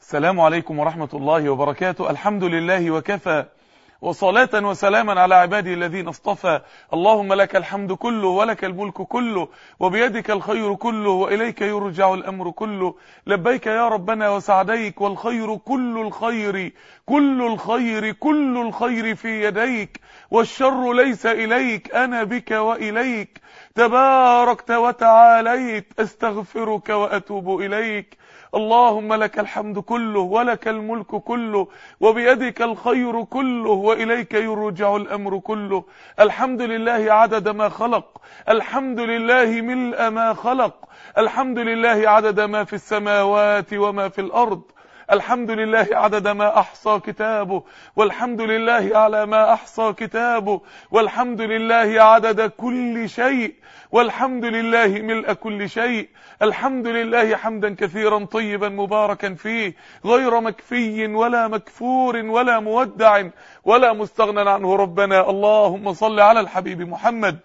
السلام عليكم ورحمة الله وبركاته الحمد لله وكفى وصلاة وسلاما على عباده الذين اصطفى اللهم لك الحمد كله ولك الملك كله وبيدك الخير كله وإليك يرجع الأمر كله لبيك يا ربنا وسعديك والخير كل الخير كل الخير كل الخير في يديك والشر ليس إليك أنا بك وإليك تباركت وتعاليت استغفرك وأتوب إليك اللهم لك الحمد كله ولك الملك كله وبيدك الخير كله وإليك يرجع الأمر كله الحمد لله عدد ما خلق الحمد لله ملء ما خلق الحمد لله عدد ما في السماوات وما في الأرض الحمد لله عدد ما أحصى كتابه والحمد لله على ما أحصى كتابه والحمد لله عدد كل شيء والحمد لله ملء كل شيء الحمد لله حمدا كثيرا طيبا مباركا فيه غير مكفي ولا مكفور ولا مودع ولا مستغنى عنه ربنا اللهم صل على الحبيب محمد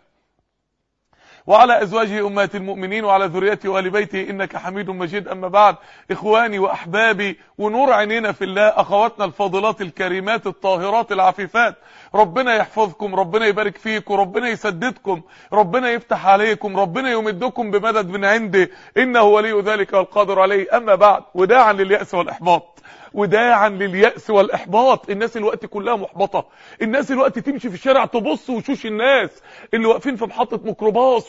وعلى أزواجه أمهات المؤمنين وعلى ذريته وآل بيته إنك حميد مجيد أما بعد إخواني وأحبابي ونور عينينا في الله أخواتنا الفاضلات الكريمات الطاهرات العفيفات ربنا يحفظكم ربنا يبارك فيكم ربنا يسددكم ربنا يفتح عليكم ربنا يمدكم بمدد من عنده إنه ولي ذلك والقادر عليه أما بعد وداعا لليأس والإحباط وداعا لليأس والإحباط الناس الوقت كلها محبطة الناس الوقت تمشي في الشارع تبص وشوش الناس اللي واقفين في محطة ميكروباص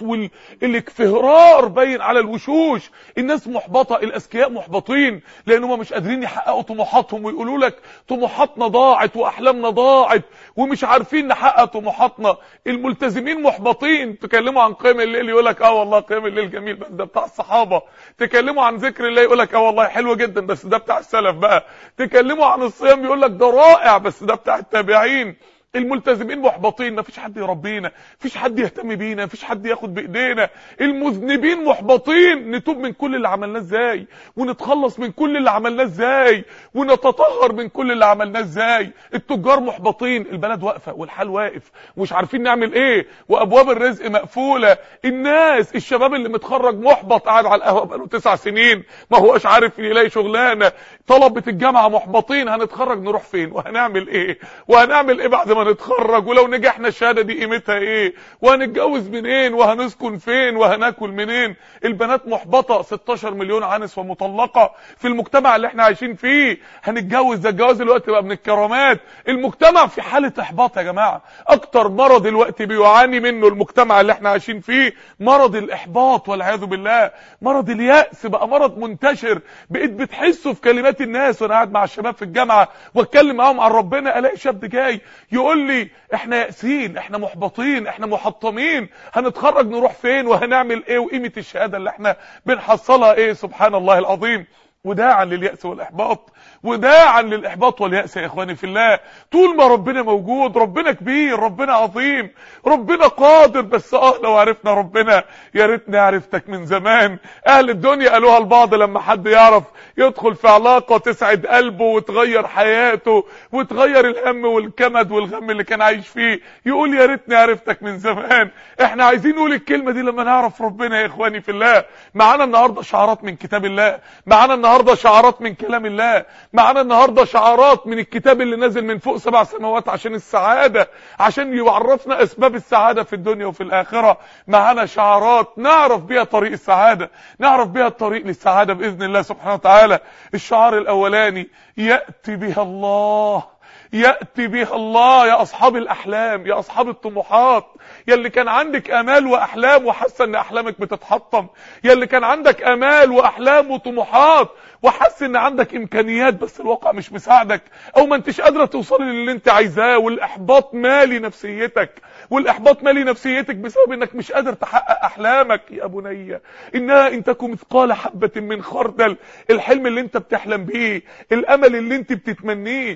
والاكفهرار باين على الوشوش الناس محبطة الأذكياء محبطين لأنهم مش قادرين يحققوا طموحاتهم ويقولوا لك طموحاتنا ضاعت وأحلامنا ضاعت ومش عارفين نحقق طموحاتنا الملتزمين محبطين تكلموا عن قيام الليل يقول لك اه والله قيام الليل جميل بس ده بتاع الصحابة تكلموا عن ذكر الله يقول لك اه والله حلو جدا بس ده بتاع السلف بقى تكلموا عن الصيام يقول لك ده رائع بس ده بتاع التابعين الملتزمين محبطين مفيش حد يربينا مفيش حد يهتم بينا مفيش حد ياخد بايدينا المذنبين محبطين نتوب من كل اللي عملناه ازاي ونتخلص من كل اللي عملناه ازاي ونتطهر من كل اللي عملناه ازاي التجار محبطين البلد واقفه والحال واقف ومش عارفين نعمل ايه وابواب الرزق مقفوله الناس الشباب اللي متخرج محبط قاعد على القهوه بقاله تسع سنين ما هوش عارف يلاقي شغلانه طلبه الجامعه محبطين هنتخرج نروح فين وهنعمل ايه وهنعمل ايه بعد ما نتخرج ولو نجحنا الشهاده دي قيمتها ايه وهنتجوز منين وهنسكن فين وهناكل منين البنات محبطه 16 مليون عنس ومطلقه في المجتمع اللي احنا عايشين فيه هنتجوز ده الجواز دلوقتي بقى من الكرامات المجتمع في حاله احباط يا جماعه اكتر مرض دلوقتي بيعاني منه المجتمع اللي احنا عايشين فيه مرض الاحباط والعياذ بالله مرض الياس بقى مرض منتشر بقيت بتحسه في كلمات الناس وانا قاعد مع الشباب في الجامعه واتكلم معاهم عن ربنا الاقي شاب جاي يقول لي احنا يائسين احنا محبطين احنا محطمين هنتخرج نروح فين وهنعمل ايه وقيمه الشهاده اللي احنا بنحصلها ايه سبحان الله العظيم وداعا لليأس والإحباط وداعا للإحباط واليأس يا إخواني في الله طول ما ربنا موجود ربنا كبير ربنا عظيم ربنا قادر بس آه لو عرفنا ربنا يا ريتني عرفتك من زمان أهل الدنيا قالوها البعض لما حد يعرف يدخل في علاقة تسعد قلبه وتغير حياته وتغير الهم والكمد والغم اللي كان عايش فيه يقول يا ريتني عرفتك من زمان احنا عايزين نقول الكلمة دي لما نعرف ربنا يا إخواني في الله معانا النهاردة شعارات من كتاب الله معانا النهاردة شعارات من كلام الله معانا النهاردة شعارات من الكتاب اللي نازل من فوق سبع سماوات عشان السعادة عشان يعرفنا اسباب السعادة في الدنيا وفي الاخرة معانا شعارات نعرف بيها طريق السعادة نعرف بيها الطريق للسعادة باذن الله سبحانه وتعالى الشعار الاولاني يأتي بها الله يأتي بها الله يا أصحاب الأحلام يا أصحاب الطموحات يا اللي كان عندك أمال وأحلام وحاسة أن أحلامك بتتحطم يا اللي كان عندك أمال وأحلام وطموحات وحاسس أن عندك إمكانيات بس الواقع مش مساعدك أو ما أنتش قادرة توصلي للي أنت عايزاه والإحباط مالي نفسيتك والإحباط مالي نفسيتك بسبب أنك مش قادر تحقق أحلامك يا بني إنها إن تكن مثقال حبة من خردل الحلم اللي أنت بتحلم بيه الأمل اللي أنت بتتمنيه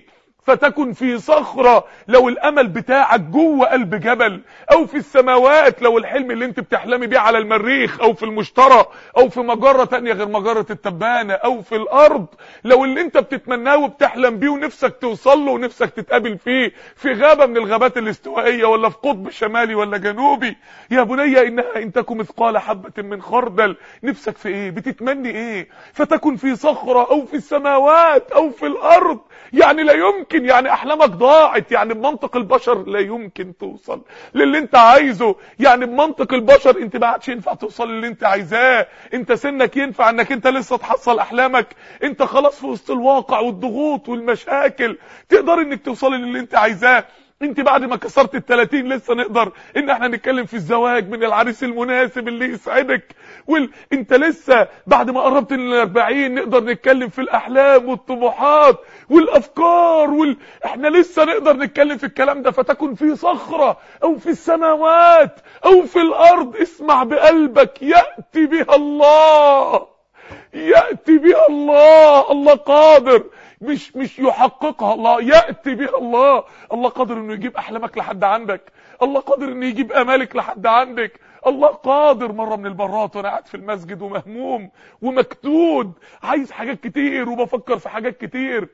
فتكن في صخرة لو الامل بتاعك جوه قلب جبل او في السماوات لو الحلم اللي انت بتحلمي بيه على المريخ او في المشترى او في مجرة تانية غير مجرة التبانة او في الارض لو اللي انت بتتمناه وبتحلم بيه ونفسك توصل له ونفسك تتقابل فيه في غابة من الغابات الاستوائية ولا في قطب شمالي ولا جنوبي يا بني انها ان تكن مثقال حبة من خردل نفسك في ايه بتتمني ايه فتكن في صخرة او في السماوات او في الارض يعني لا يمكن يعني احلامك ضاعت يعني بمنطق البشر لا يمكن توصل للي انت عايزه يعني بمنطق البشر انت ما عادش ينفع توصل للي انت عايزاه انت سنك ينفع انك انت لسه تحصل احلامك انت خلاص في وسط الواقع والضغوط والمشاكل تقدر انك توصل للي انت عايزاه انت بعد ما كسرت ال 30 لسه نقدر ان احنا نتكلم في الزواج من العريس المناسب اللي يسعدك وال... انت لسه بعد ما قربت ال 40 نقدر نتكلم في الاحلام والطموحات والافكار وال... احنا لسه نقدر نتكلم في الكلام ده فتكن في صخرة او في السماوات او في الارض اسمع بقلبك يأتي بها الله يأتي بها الله الله قادر مش مش يحققها الله يأتي بها الله الله قادر انه يجيب احلامك لحد عندك الله قادر انه يجيب امالك لحد عندك الله قادر مرة من المرات وانا قاعد في المسجد ومهموم ومكتود عايز حاجات كتير وبفكر في حاجات كتير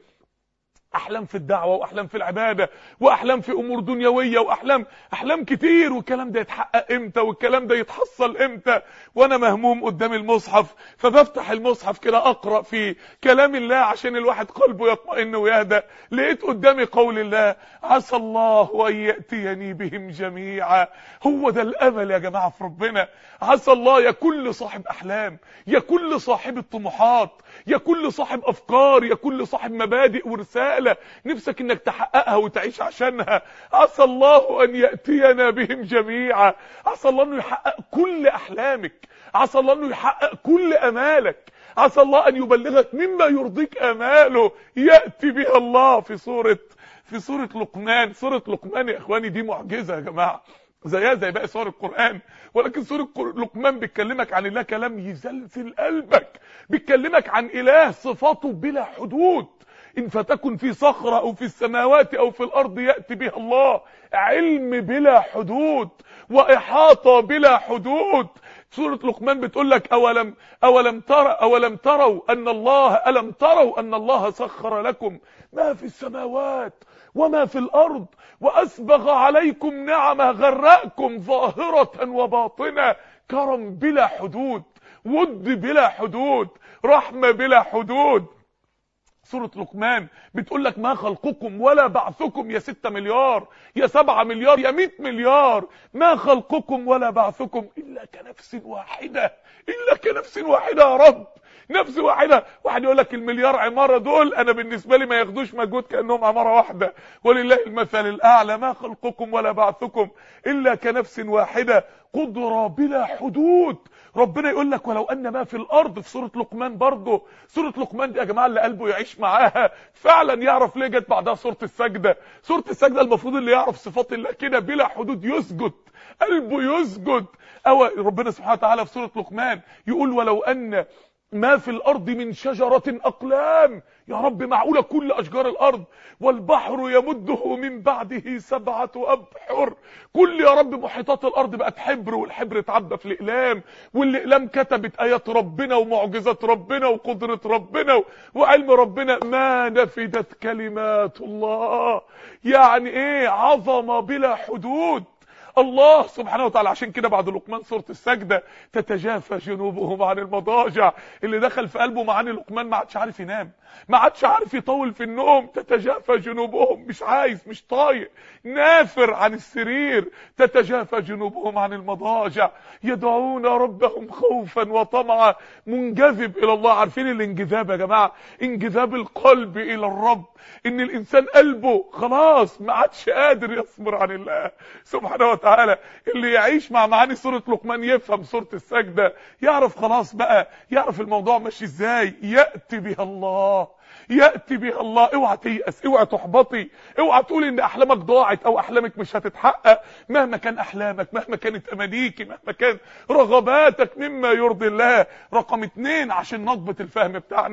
احلام في الدعوة واحلام في العبادة واحلام في امور دنيوية واحلام احلام كتير والكلام ده يتحقق امتى والكلام ده يتحصل امتى وانا مهموم قدام المصحف فبفتح المصحف كده اقرأ في كلام الله عشان الواحد قلبه يطمئن ويهدى لقيت قدامي قول الله عسى الله ان يأتيني بهم جميعا هو ده الامل يا جماعة في ربنا عسى الله يا كل صاحب احلام يا كل صاحب الطموحات يا كل صاحب افكار يا كل صاحب مبادئ ورسالة نفسك انك تحققها وتعيش عشانها عسى الله ان يأتينا بهم جميعا عسى الله انه يحقق كل احلامك عسى الله انه يحقق كل امالك عسى الله ان يبلغك مما يرضيك اماله يأتي بها الله في سورة في سورة لقمان سورة لقمان يا اخواني دي معجزة يا جماعة زيها زي باقي سور القرآن ولكن سورة لقمان بتكلمك عن الله كلام يزلزل قلبك بتكلمك عن إله صفاته بلا حدود إن فتكن في صخرة أو في السماوات أو في الأرض يأتي بها الله علم بلا حدود وإحاطة بلا حدود سورة لقمان بتقول لك أولم أولم ترى أولم تروا أن الله ألم تروا أن الله سخر لكم ما في السماوات وما في الأرض وأسبغ عليكم نعمه غرقكم ظاهرة وباطنة كرم بلا حدود ود بلا حدود رحمة بلا حدود سورة لقمان بتقول لك ما خلقكم ولا بعثكم يا ستة مليار يا سبعة مليار يا مئة مليار ما خلقكم ولا بعثكم إلا كنفس واحدة إلا كنفس واحدة يا رب نفس واحدة واحد يقول لك المليار عمارة دول انا بالنسبة لي ما ياخدوش مجهود كأنهم عمارة واحدة ولله المثل الاعلى ما خلقكم ولا بعثكم الا كنفس واحدة قدرة بلا حدود ربنا يقول لك ولو ان ما في الارض في سورة لقمان برضه سورة لقمان دي يا جماعة اللي قلبه يعيش معاها فعلا يعرف ليه جت بعدها سورة السجدة سورة السجدة المفروض اللي يعرف صفات الله كده بلا حدود يسجد قلبه يسجد او ربنا سبحانه وتعالى في سورة لقمان يقول ولو ان ما في الارض من شجرة اقلام يا رب معقولة كل اشجار الارض والبحر يمده من بعده سبعة ابحر كل يا رب محيطات الارض بقت حبر والحبر اتعبى في الاقلام والاقلام كتبت ايات ربنا ومعجزات ربنا وقدرة ربنا وعلم ربنا ما نفدت كلمات الله يعني ايه عظمة بلا حدود الله سبحانه وتعالى عشان كده بعد لقمان سورة السجدة تتجافى جنوبهم عن المضاجع اللي دخل في قلبه معاني لقمان ما عادش عارف ينام ما عادش عارف يطول في النوم تتجافى جنوبهم مش عايز مش طايق نافر عن السرير تتجافى جنوبهم عن المضاجع يدعون ربهم خوفا وطمعا منجذب الى الله عارفين الانجذاب يا جماعة انجذاب القلب الى الرب ان الانسان قلبه خلاص ما عادش قادر يصبر عن الله سبحانه وتعالى اللي يعيش مع معاني سورة لقمان يفهم سورة السجدة يعرف خلاص بقى يعرف الموضوع ماشي ازاي يأتي بها الله يأتي بها الله اوعى تيأس اوعى تحبطي اوعى تقول ان احلامك ضاعت او احلامك مش هتتحقق مهما كان احلامك مهما كانت امانيكي مهما كان رغباتك مما يرضي الله رقم اتنين عشان نضبط الفهم بتاعنا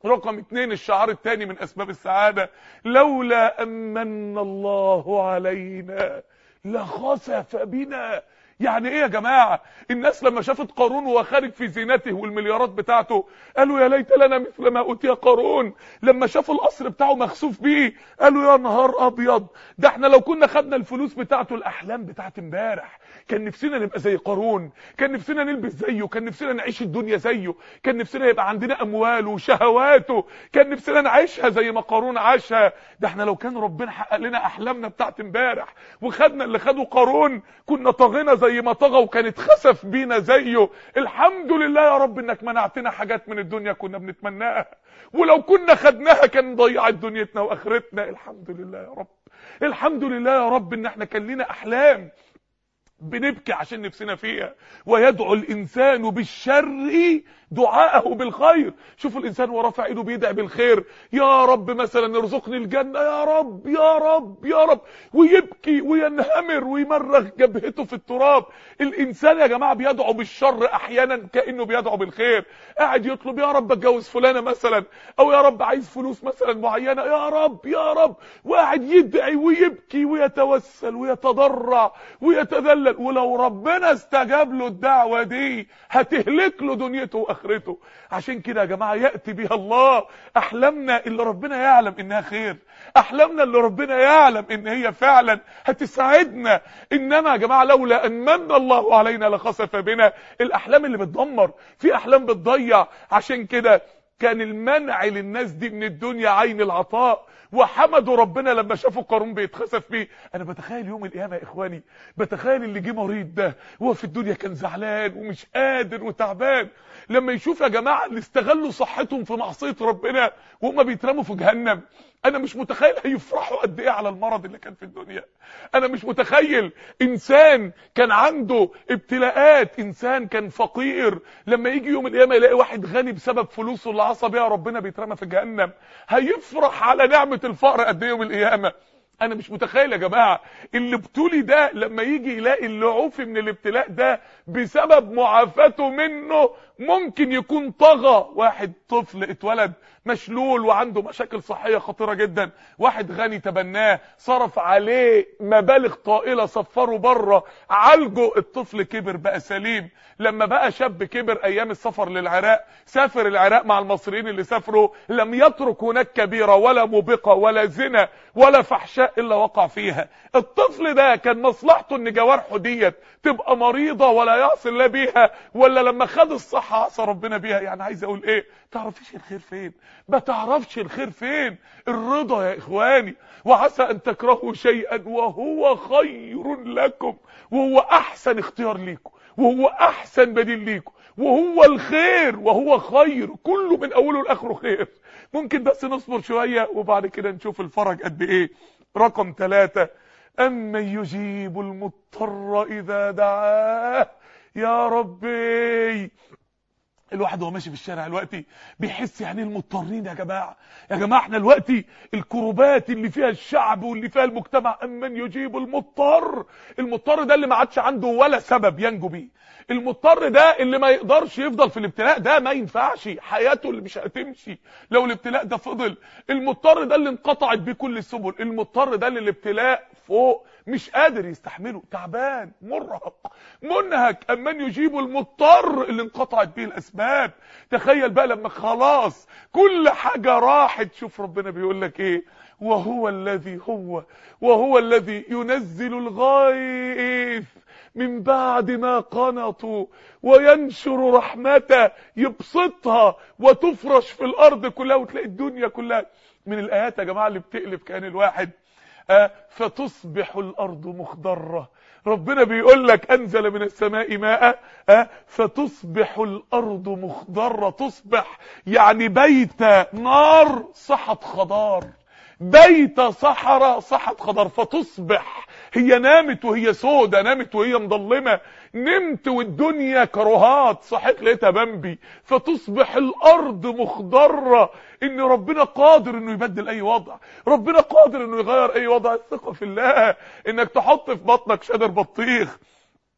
رقم اتنين الشعار التاني من اسباب السعادة لولا امن الله علينا لخسف بنا يعني ايه يا جماعة الناس لما شافت قارون وهو خارج في زينته والمليارات بتاعته قالوا يا ليت لنا مثل ما اوتي قارون لما شافوا القصر بتاعه مخسوف بيه قالوا يا نهار ابيض ده احنا لو كنا خدنا الفلوس بتاعته الاحلام بتاعت امبارح كان نفسنا نبقى زي قارون كان نفسنا نلبس زيه كان نفسنا نعيش الدنيا زيه كان نفسنا يبقى عندنا امواله وشهواته كان نفسنا نعيشها زي ما قارون عاشها ده احنا لو كان ربنا حقق لنا احلامنا بتاعت امبارح وخدنا اللي خده قارون كنا طغينا زي ما طغى وكانت خسف بينا زيه الحمد لله يا رب انك منعتنا حاجات من الدنيا كنا بنتمناها ولو كنا خدناها كان ضيعت دنيتنا واخرتنا الحمد لله يا رب الحمد لله يا رب ان احنا كان لنا احلام بنبكي عشان نفسنا فيها ويدعو الانسان بالشر دعاءه بالخير شوف الانسان وهو رافع ايده بيدعي بالخير يا رب مثلا ارزقني الجنه يا رب يا رب يا رب ويبكي وينهمر ويمرغ جبهته في التراب الانسان يا جماعه بيدعو بالشر احيانا كانه بيدعو بالخير قاعد يطلب يا رب اتجوز فلانه مثلا او يا رب عايز فلوس مثلا معينه يا رب يا رب وقاعد يدعي ويبكي ويتوسل ويتضرع ويتذلل ولو ربنا استجاب له الدعوه دي هتهلك له دنيته واخرته عشان كده يا جماعه ياتي بها الله احلامنا اللي ربنا يعلم انها خير احلامنا اللي ربنا يعلم ان هي فعلا هتساعدنا انما يا جماعه لولا ان من الله علينا لخسف بنا الاحلام اللي بتدمر في احلام بتضيع عشان كده كان المنع للناس دي من الدنيا عين العطاء وحمدوا ربنا لما شافوا قارون بيتخسف بيه انا بتخيل يوم القيامه يا اخواني بتخيل اللي جه مريض ده وهو في الدنيا كان زعلان ومش قادر وتعبان لما يشوف يا جماعه اللي استغلوا صحتهم في معصيه ربنا وهم بيترموا في جهنم انا مش متخيل هيفرحوا قد ايه على المرض اللي كان في الدنيا انا مش متخيل انسان كان عنده ابتلاءات انسان كان فقير لما يجي يوم القيامه يلاقي واحد غني بسبب فلوسه اللي عصى بيها ربنا بيترمى في جهنم هيفرح على نعمه الفقر قد ايه يوم القيامه انا مش متخيل يا جماعه اللي ابتلي ده لما يجي يلاقي اللي عوفي من الابتلاء ده بسبب معافاته منه ممكن يكون طغى واحد طفل اتولد مشلول وعنده مشاكل صحيه خطيره جدا واحد غني تبناه صرف عليه مبالغ طائله سفره بره عالجه الطفل كبر بقى سليم لما بقى شاب كبر ايام السفر للعراق سافر العراق مع المصريين اللي سافروا لم يترك هناك كبيره ولا موبقه ولا زنا ولا فحشاء الا وقع فيها الطفل ده كان مصلحته ان جوارحه ديت تبقى مريضه ولا يعصي الله بيها ولا لما خد الصحه عصى ربنا بيها يعني عايز اقول ايه تعرفيش الخير فين ما تعرفش الخير فين الرضا يا اخواني وعسى ان تكرهوا شيئا وهو خير لكم وهو احسن اختيار ليكم وهو احسن بديل ليكم وهو الخير وهو خير كله من اوله لاخره خير ممكن بس نصبر شوية وبعد كده نشوف الفرج قد ايه رقم ثلاثة أمن يجيب المضطر إذا دعاه يا ربي الواحد وهو ماشي في الشارع دلوقتي بيحس يعني المضطرين يا جماعه يا جماعه احنا دلوقتي الكروبات اللي فيها الشعب واللي فيها المجتمع امن يجيب المضطر المضطر ده اللي ما عادش عنده ولا سبب ينجو بيه المضطر ده اللي ما يقدرش يفضل في الابتلاء ده ما ينفعش حياته اللي مش هتمشي لو الابتلاء ده فضل المضطر ده اللي انقطعت بيه كل السبل المضطر ده اللي الابتلاء فوق مش قادر يستحمله تعبان مرهق منهك امن يجيب المضطر اللي انقطعت بيه الاسباب تخيل بقى لما خلاص كل حاجة راحت شوف ربنا بيقول لك ايه وهو الذي هو وهو الذي ينزل الغيث من بعد ما قنطوا وينشر رحمته يبسطها وتفرش في الارض كلها وتلاقي الدنيا كلها من الايات يا جماعه اللي بتقلب كان الواحد آه فتصبح الارض مخضره ربنا بيقول لك انزل من السماء ماء آه فتصبح الارض مخضره تصبح يعني بيت نار صحت خضار بيت صحراء صحت خضار فتصبح هي نامت وهي سودة نامت وهي مظلمة نمت والدنيا كرهات صحيت لقيتها بمبي فتصبح الارض مخضرة ان ربنا قادر انه يبدل اي وضع ربنا قادر انه يغير اي وضع الثقة في الله انك تحط في بطنك شجر بطيخ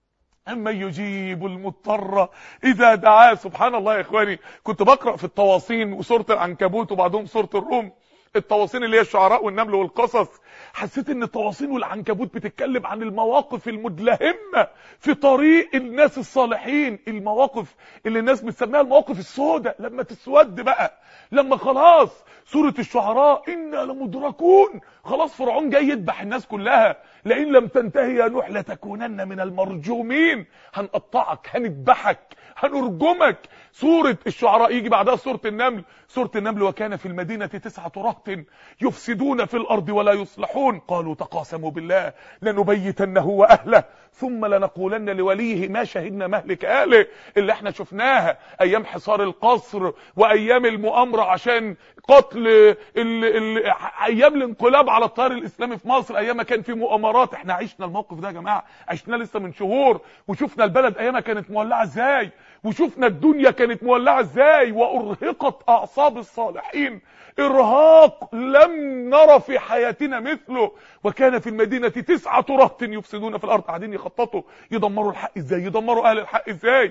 أما يجيب المضطر إذا دعاه سبحان الله يا إخواني كنت بقرأ في التواصين وسورة العنكبوت وبعدهم سورة الروم التواصين اللي هي الشعراء والنمل والقصص حسيت ان التواصين والعنكبوت بتتكلم عن المواقف المدلهمة في طريق الناس الصالحين المواقف اللي الناس بتسميها المواقف السوداء لما تسود بقى لما خلاص سورة الشعراء إنا لمدركون خلاص فرعون جاي يذبح الناس كلها لئن لم تنتهي يا نوح لتكونن من المرجومين هنقطعك هنذبحك هنرجمك سورة الشعراء يجي بعدها سورة النمل سورة النمل وكان في المدينة تسعة رهط يفسدون في الأرض ولا يصلحون قالوا تقاسموا بالله لنبيتنه وأهله ثم لنقولن لوليه ما شهدنا مهلك أهله اللي احنا شفناها أيام حصار القصر وأيام المؤامرة عشان قتل ال ال أيام الانقلاب على التيار الإسلامي في مصر أيام ما كان في مؤامرات احنا عشنا الموقف ده يا جماعة عشنا لسه من شهور وشفنا البلد أيامها كانت مولعة ازاي وشفنا الدنيا كانت مولعة ازاي وارهقت اعصاب الصالحين ارهاق لم نرى في حياتنا مثله وكان في المدينة تسعة رهط يفسدون في الارض قاعدين يخططوا يدمروا الحق ازاي يدمروا اهل الحق ازاي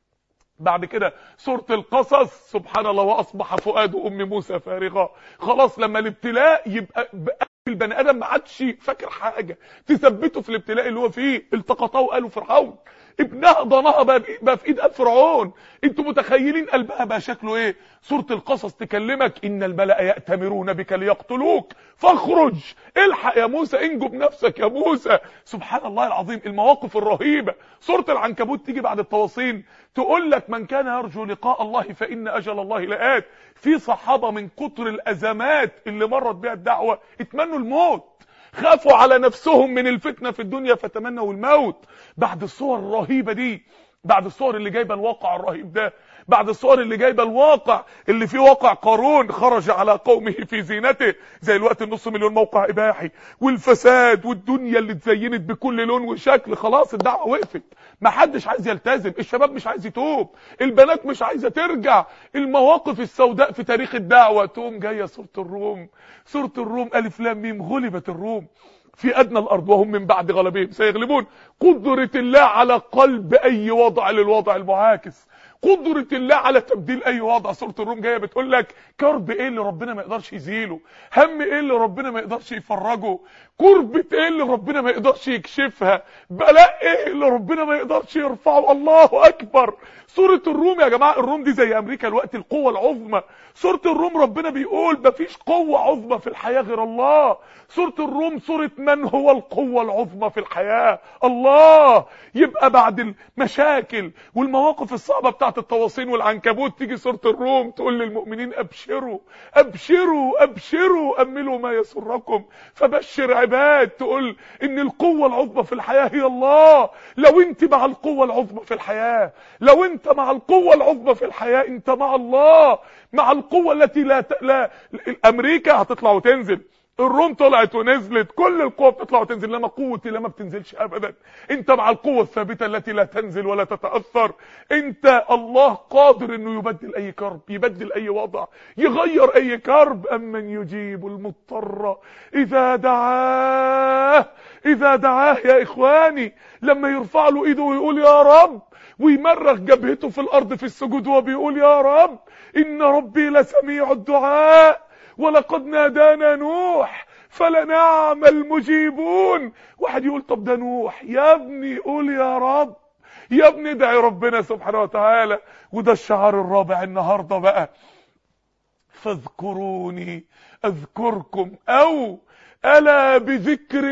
بعد كده سورة القصص سبحان الله واصبح فؤاد ام موسى فارغا خلاص لما الابتلاء يبقى البني ادم ما عادش فاكر حاجه تثبته في الابتلاء اللي هو فيه التقطه وقالوا فرعون ابنها ضناها بقى في ايد فرعون انتوا متخيلين قلبها بقى شكله ايه سوره القصص تكلمك ان الملأ يأتمرون بك ليقتلوك فاخرج الحق يا موسى انجو بنفسك يا موسى سبحان الله العظيم المواقف الرهيبه سوره العنكبوت تيجي بعد التواصين تقول لك من كان يرجو لقاء الله فان اجل الله لآت في صحابه من كتر الازمات اللي مرت بها الدعوه اتمنوا الموت خافوا على نفسهم من الفتنة في الدنيا فتمنوا الموت بعد الصور الرهيبة دي بعد الصور اللي جايبه الواقع الرهيب ده بعد الصور اللي جايبه الواقع اللي فيه واقع قارون خرج على قومه في زينته زي الوقت النص مليون موقع اباحي والفساد والدنيا اللي اتزينت بكل لون وشكل خلاص الدعوه وقفت ما حدش عايز يلتزم الشباب مش عايز يتوب البنات مش عايزه ترجع المواقف السوداء في تاريخ الدعوه تقوم جايه سوره الروم سوره الروم الف لام ميم غلبت الروم في ادنى الارض وهم من بعد غلبهم سيغلبون قدرة الله على قلب اي وضع للوضع المعاكس قدرة الله على تبديل اي وضع سورة الروم جاية بتقول لك كرب ايه اللي ربنا ما يقدرش يزيله هم ايه اللي ربنا ما يقدرش يفرجه كربة ايه اللي ربنا ما يقدرش يكشفها بلاء ايه اللي ربنا ما يقدرش يرفعه الله اكبر سورة الروم يا جماعة الروم دي زي امريكا الوقت القوة العظمى سورة الروم ربنا بيقول مفيش قوة عظمى في الحياة غير الله سورة الروم سورة من هو القوة العظمى في الحياة الله يبقى بعد المشاكل والمواقف الصعبة بتاعت التواصين والعنكبوت تيجي سورة الروم تقول للمؤمنين ابشروا ابشروا ابشروا املوا ما يسركم فبشر عباد تقول ان القوة العظمى في الحياة هي الله لو انت مع القوة العظمى في الحياة لو انت مع القوة العظمى في الحياة انت مع الله مع القوة التي لا, ت... لا امريكا هتطلع وتنزل الروم طلعت ونزلت كل القوة بتطلع وتنزل لما قوتي لما بتنزلش ابدا انت مع القوة الثابتة التي لا تنزل ولا تتأثر انت الله قادر انه يبدل اي كرب يبدل اي وضع يغير اي كرب امن يجيب المضطر اذا دعاه اذا دعاه يا اخواني لما يرفع له ايده ويقول يا رب ويمرغ جبهته في الارض في السجود وهو بيقول يا رب ان ربي لسميع الدعاء ولقد نادانا نوح فلنعم المجيبون واحد يقول طب ده نوح يا ابني قول يا رب يا ابني ادعي ربنا سبحانه وتعالى وده الشعار الرابع النهارده بقى فاذكروني اذكركم او الا بذكر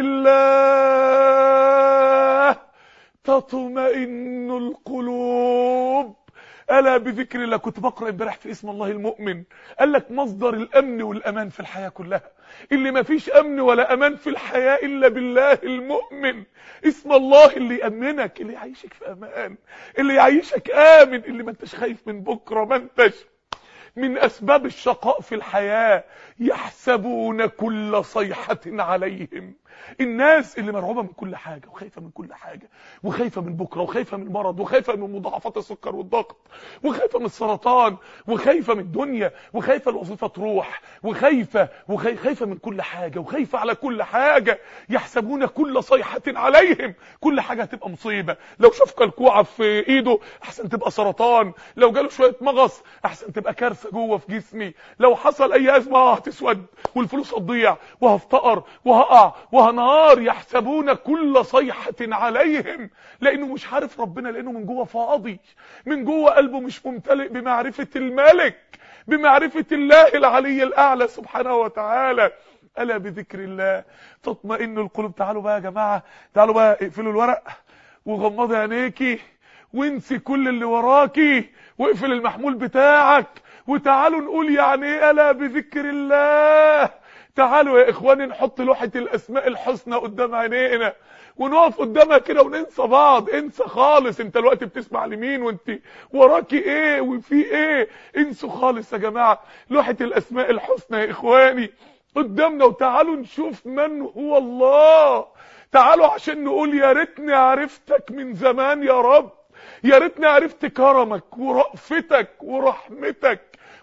الله تطمئن القلوب الا بذكر الله كنت بقرا امبارح في اسم الله المؤمن قال لك مصدر الامن والامان في الحياه كلها اللي ما فيش امن ولا امان في الحياه الا بالله المؤمن اسم الله اللي يامنك اللي يعيشك في امان اللي يعيشك امن اللي ما انتش خايف من بكره ما انتش من اسباب الشقاء في الحياه يحسبون كل صيحه عليهم الناس اللي مرعوبه من كل حاجه وخايفه من كل حاجه وخايفه من بكره وخايفه من المرض وخايفه من مضاعفات السكر والضغط وخايفه من السرطان وخايفه من الدنيا وخايفه الوظيفه تروح وخايفه وخايفه من كل حاجه وخايفه على كل حاجه يحسبون كل صيحه عليهم كل حاجه هتبقى مصيبه لو شاف كلكوعه في ايده احسن تبقى سرطان لو جاله شويه مغص احسن تبقى كارثه جوه في جسمي لو حصل اي ازمه هتسود والفلوس هتضيع وهفتقر وهقع وهنهار يحسبون كل صيحه عليهم لانه مش عارف ربنا لانه من جوه فاضي من جوه قلبه مش ممتلئ بمعرفه الملك بمعرفه الله العلي الاعلى سبحانه وتعالى الا بذكر الله تطمئن القلوب تعالوا بقى يا جماعه تعالوا بقى اقفلوا الورق وغمضي عينيكي وانسي كل اللي وراكي واقفل المحمول بتاعك وتعالوا نقول يعني ايه الا بذكر الله تعالوا يا اخواني نحط لوحة الاسماء الحسنى قدام عينينا ونقف قدامها كده وننسى بعض انسى خالص انت الوقت بتسمع لمين وانت وراكي ايه وفي ايه انسوا خالص يا جماعة لوحة الاسماء الحسنى يا اخواني قدامنا وتعالوا نشوف من هو الله تعالوا عشان نقول يا ريتني عرفتك من زمان يا رب يا ريتني عرفت كرمك ورأفتك ورحمتك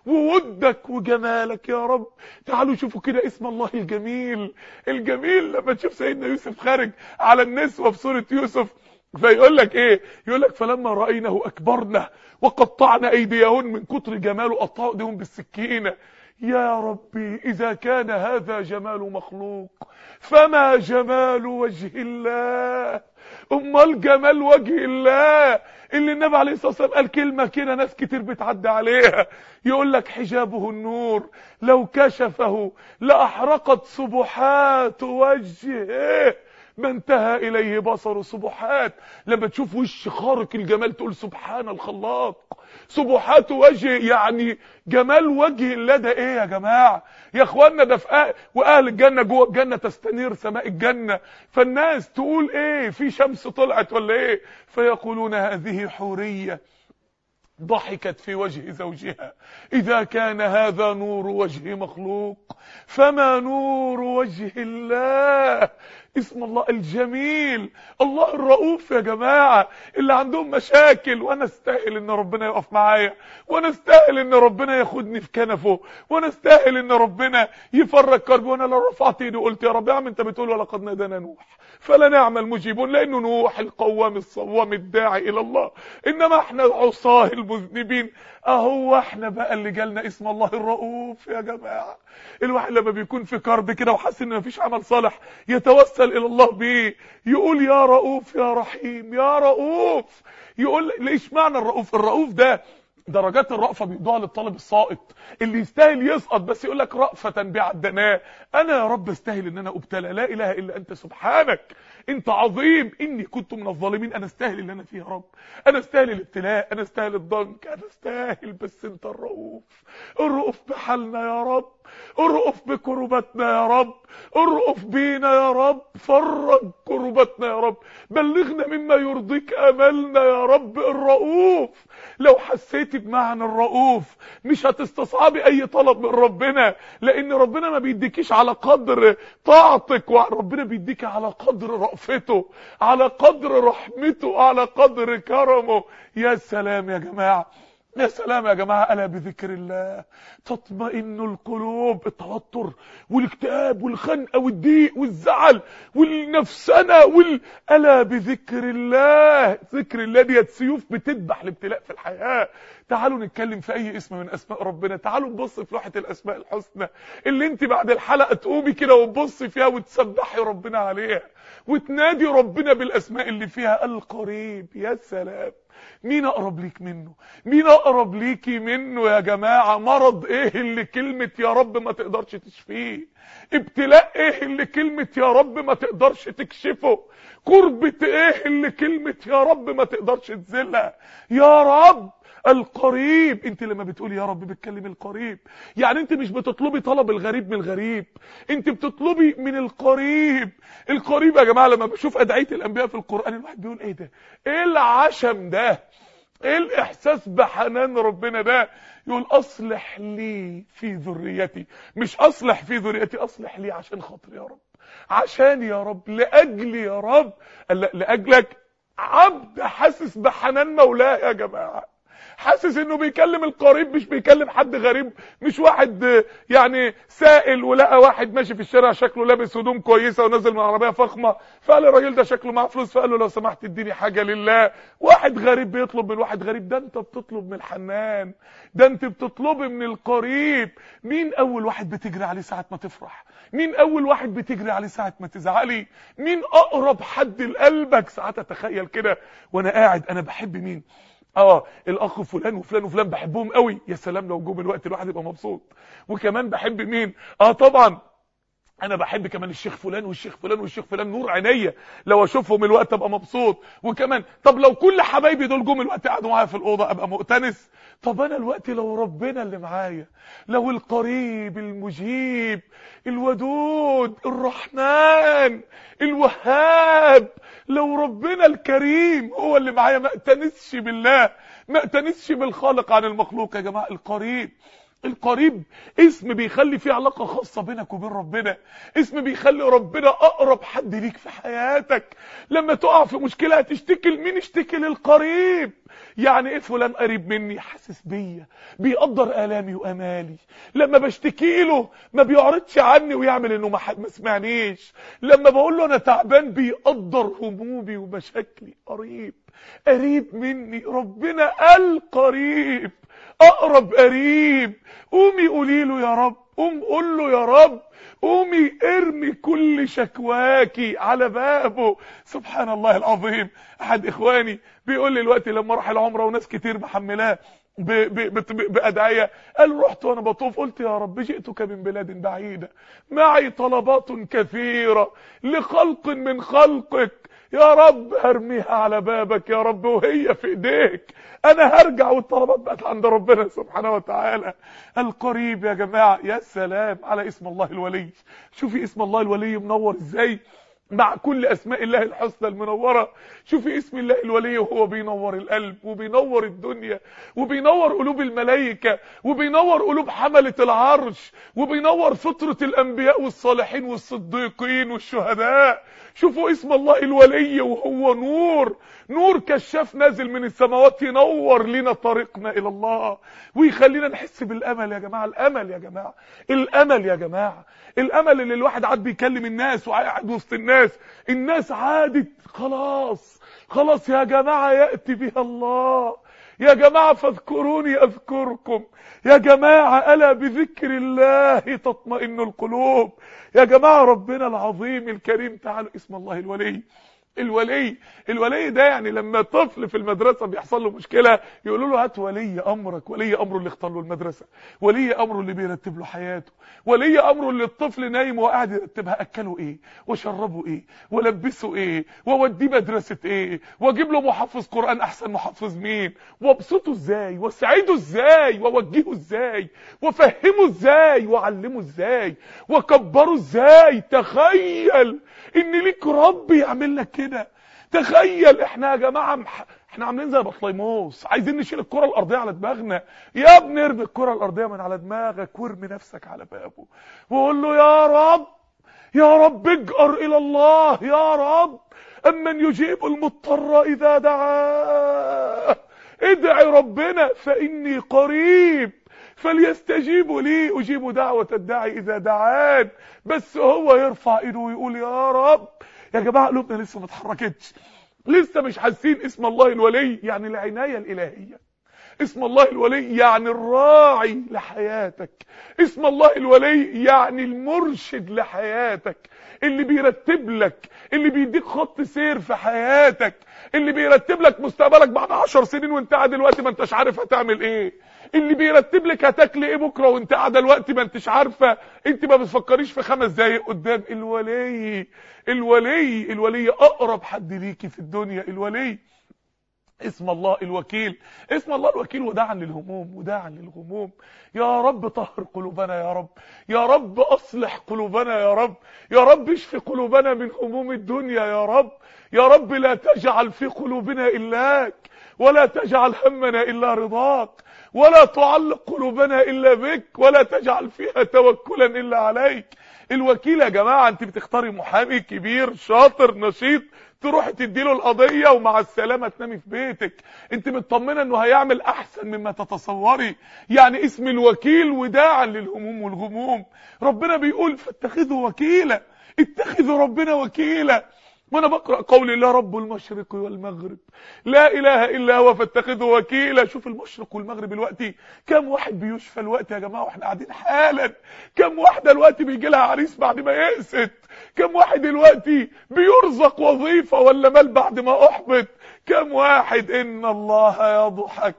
وودك وجمالك يا رب تعالوا شوفوا كده اسم الله الجميل الجميل لما تشوف سيدنا يوسف خارج على النسوة في سورة يوسف فيقول لك ايه يقول لك فلما رأينه اكبرنا وقطعنا ايديهن من كتر جماله قطعوا ايديهم بالسكينة يا ربي اذا كان هذا جمال مخلوق فما جمال وجه الله امال جمال وجه الله اللي النبي عليه الصلاه والسلام قال كلمه كده ناس كتير بتعدي عليها يقول لك حجابه النور لو كشفه لاحرقت سبحات وجهه ما انتهى اليه بصر سبحات لما تشوف وش خارق الجمال تقول سبحان الخلاق سبحات وجه يعني جمال وجه الله ده ايه يا جماعه يا اخوانا ده في أهل واهل الجنه جوه الجنه تستنير سماء الجنه فالناس تقول ايه في شمس طلعت ولا ايه فيقولون هذه حوريه ضحكت في وجه زوجها إذا كان هذا نور وجه مخلوق فما نور وجه الله اسم الله الجميل الله الرؤوف يا جماعة اللي عندهم مشاكل وانا استاهل ان ربنا يقف معايا وانا استاهل ان ربنا ياخدني في كنفه وانا استاهل ان ربنا يفرج كربي وانا لو رفعت ايدي وقلت يا رب يا عم انت بتقول ولقد نادانا نوح فلا نعمل مجيبون لانه نوح القوام الصوام الداعي الى الله انما احنا العصاه المذنبين اهو احنا بقى اللي جالنا اسم الله الرؤوف يا جماعه الواحد لما بيكون في كرب كده وحاسس ان مفيش عمل صالح يتوسل الى الله بيه يقول يا رؤوف يا رحيم يا رؤوف يقول ليش معنى الرؤوف الرؤوف ده درجات الرأفة بيدوها للطالب الساقط اللي يستاهل يسقط بس يقول لك رأفة بعدناه انا يا رب استاهل ان انا ابتلى لا اله الا انت سبحانك انت عظيم اني كنت من الظالمين انا استاهل اللي انا فيه يا رب انا استاهل الابتلاء انا استاهل الضنك انا استاهل بس انت الرؤوف الرؤوف بحالنا يا رب ارقف بكربتنا يا رب ارقف بينا يا رب فرج كربتنا يا رب بلغنا مما يرضيك املنا يا رب الرؤوف لو حسيتي بمعنى الرؤوف مش هتستصعبي اي طلب من ربنا لان ربنا ما بيديكيش على قدر طاعتك وربنا بيديكي على قدر رأفته على قدر رحمته على قدر كرمه يا سلام يا جماعه يا سلام يا جماعة ألا بذكر الله تطمئن القلوب التوتر والاكتئاب والخنقة والضيق والزعل والنفسنة وال... ألا بذكر الله ذكر الله ديت سيوف بتذبح الابتلاء في الحياة تعالوا نتكلم في أي اسم من أسماء ربنا تعالوا نبص في لوحة الأسماء الحسنى اللي انت بعد الحلقة تقومي كده وتبصي فيها وتسبحي ربنا عليها وتنادي ربنا بالأسماء اللي فيها القريب يا سلام مين اقرب ليك منه مين اقرب ليكي منه يا جماعة مرض ايه اللي كلمة يا رب ما تقدرش تشفيه ابتلاء ايه اللي كلمة يا رب ما تقدرش تكشفه كربة ايه اللي كلمة يا رب ما تقدرش تزلها يا رب القريب انت لما بتقولي يا رب بتكلم القريب يعني انت مش بتطلبي طلب الغريب من الغريب انت بتطلبي من القريب القريب يا جماعة لما بشوف ادعية الانبياء في القرآن الواحد بيقول ايه ده ايه العشم ده ايه الاحساس بحنان ربنا ده يقول اصلح لي في ذريتي مش اصلح في ذريتي اصلح لي عشان خاطر يا رب عشان يا رب لاجلي يا رب لا لاجلك عبد حاسس بحنان مولاه يا جماعه حاسس انه بيكلم القريب مش بيكلم حد غريب مش واحد يعني سائل ولقى واحد ماشي في الشارع شكله لابس هدوم كويسه ونازل من عربيه فخمه فقال الراجل ده شكله معاه فلوس فقال له لو سمحت اديني حاجه لله واحد غريب بيطلب من واحد غريب ده انت بتطلب من الحنان ده انت بتطلبي من القريب مين اول واحد بتجري عليه ساعه ما تفرح مين اول واحد بتجري عليه ساعه ما تزعلي مين اقرب حد لقلبك ساعات اتخيل كده وانا قاعد انا بحب مين اه الاخ فلان وفلان وفلان بحبهم قوي يا سلام لو جم الوقت الواحد يبقى مبسوط وكمان بحب مين اه طبعا انا بحب كمان الشيخ فلان والشيخ فلان والشيخ فلان نور عينيا لو اشوفهم الوقت ابقى مبسوط وكمان طب لو كل حبايبي دول جم الوقت قعدوا معايا في الاوضه ابقى مؤتنس طب انا الوقت لو ربنا اللي معايا لو القريب المجيب الودود الرحمن الوهاب لو ربنا الكريم هو اللي معايا ما اقتنسش بالله ما اقتنسش بالخالق عن المخلوق يا جماعه القريب القريب اسم بيخلي فيه علاقة خاصة بينك وبين ربنا اسم بيخلي ربنا اقرب حد ليك في حياتك لما تقع في مشكلة هتشتكي لمين اشتكي للقريب يعني ايه فلان قريب مني حاسس بيا بيقدر الامي وامالي لما بشتكي له ما بيعرضش عني ويعمل انه ما ما سمعنيش لما بقول له انا تعبان بيقدر همومي ومشاكلي قريب قريب مني ربنا القريب اقرب قريب قومي قولي له يا رب قوم قول له يا رب قومي ارمي كل شكواكي على بابه سبحان الله العظيم احد اخواني بيقول لي دلوقتي لما راح العمره وناس كتير محملاه بأدعية قال رحت وانا بطوف قلت يا رب جئتك من بلاد بعيدة معي طلبات كثيرة لخلق من خلقك يا رب هرميها على بابك يا رب وهي في ايديك انا هرجع والطلبات بقت عند ربنا سبحانه وتعالى القريب يا جماعة يا سلام على اسم الله الولي شوفي اسم الله الولي منور ازاي مع كل اسماء الله الحسنى المنوره شوفي اسم الله الولي وهو بينور القلب وبينور الدنيا وبينور قلوب الملائكه وبينور قلوب حمله العرش وبينور فطره الانبياء والصالحين والصديقين والشهداء شوفوا اسم الله الولي وهو نور نور كشاف نازل من السماوات ينور لنا طريقنا الى الله ويخلينا نحس بالامل يا جماعه الامل يا جماعه الامل يا جماعه الامل اللي الواحد قاعد بيكلم الناس وقاعد وسط الناس الناس عادت خلاص خلاص يا جماعه ياتي بها الله يا جماعة فاذكروني أذكركم يا جماعة ألا بذكر الله تطمئن القلوب يا جماعة ربنا العظيم الكريم تعالوا اسم الله الولي الولي الولي ده يعني لما طفل في المدرسة بيحصل له مشكلة يقولوا له هات ولي امرك ولي امره اللي اختار له المدرسة ولي امره اللي بيرتب له حياته ولي امره اللي الطفل نايم وقاعد يرتبها اكله ايه وشربه ايه ولبسه ايه ووديه مدرسة ايه واجيب له محفظ قرآن احسن محفظ مين وابسطه ازاي واسعده ازاي واوجهه ازاي وافهمه ازاي واعلمه ازاي واكبره ازاي تخيل ان ليك رب يعمل لك كده تخيل احنا يا جماعه مح... احنا عاملين زي بطليموس عايزين نشيل الكره الارضيه على دماغنا يا ابني ارمي الكره الارضيه من على دماغك وارمي نفسك على بابه وقول له يا رب يا رب اجأر الى الله يا رب امن يجيب المضطر اذا دعاه ادعي ربنا فاني قريب فليستجيبوا لي اجيب دعوة الداعي اذا دعان بس هو يرفع ايده ويقول يا رب يا جماعة قلوبنا لسه ما اتحركتش لسه مش حاسين اسم الله الولي يعني العناية الالهية اسم الله الولي يعني الراعي لحياتك اسم الله الولي يعني المرشد لحياتك اللي بيرتب لك اللي بيديك خط سير في حياتك اللي بيرتب لك مستقبلك بعد عشر سنين وانت قاعد دلوقتي ما انتش عارف هتعمل ايه اللي بيرتب لك هتاكل ايه بكره وانت قاعده دلوقتي ما انتش عارفه انت ما بتفكريش في خمس دقايق قدام الولي الولي الولي اقرب حد ليكي في الدنيا الولي اسم الله الوكيل اسم الله الوكيل وداعا للهموم وداعا للغموم يا رب طهر قلوبنا يا رب يا رب اصلح قلوبنا يا رب يا رب اشفي قلوبنا من هموم الدنيا يا رب يا رب لا تجعل في قلوبنا إلاك ولا تجعل همنا إلا رضاك ولا تعلق قلوبنا إلا بك ولا تجعل فيها توكلا إلا عليك الوكيل يا جماعة انت بتختاري محامي كبير شاطر نشيط تروح تديله القضية ومع السلامة تنامي في بيتك انت مطمنة انه هيعمل احسن مما تتصوري يعني اسم الوكيل وداعا للهموم والغموم ربنا بيقول فاتخذوا وكيلا اتخذوا ربنا وكيلا وانا بقرا قول الله رب المشرق والمغرب لا اله الا هو فاتخذه وكيلا شوف المشرق والمغرب دلوقتي كم واحد بيشفى الوقت يا جماعه واحنا قاعدين حالا كم واحده دلوقتي بيجي لها عريس بعد ما يئست كم واحد دلوقتي بيرزق وظيفه ولا مال بعد ما احبط كم واحد ان الله يضحك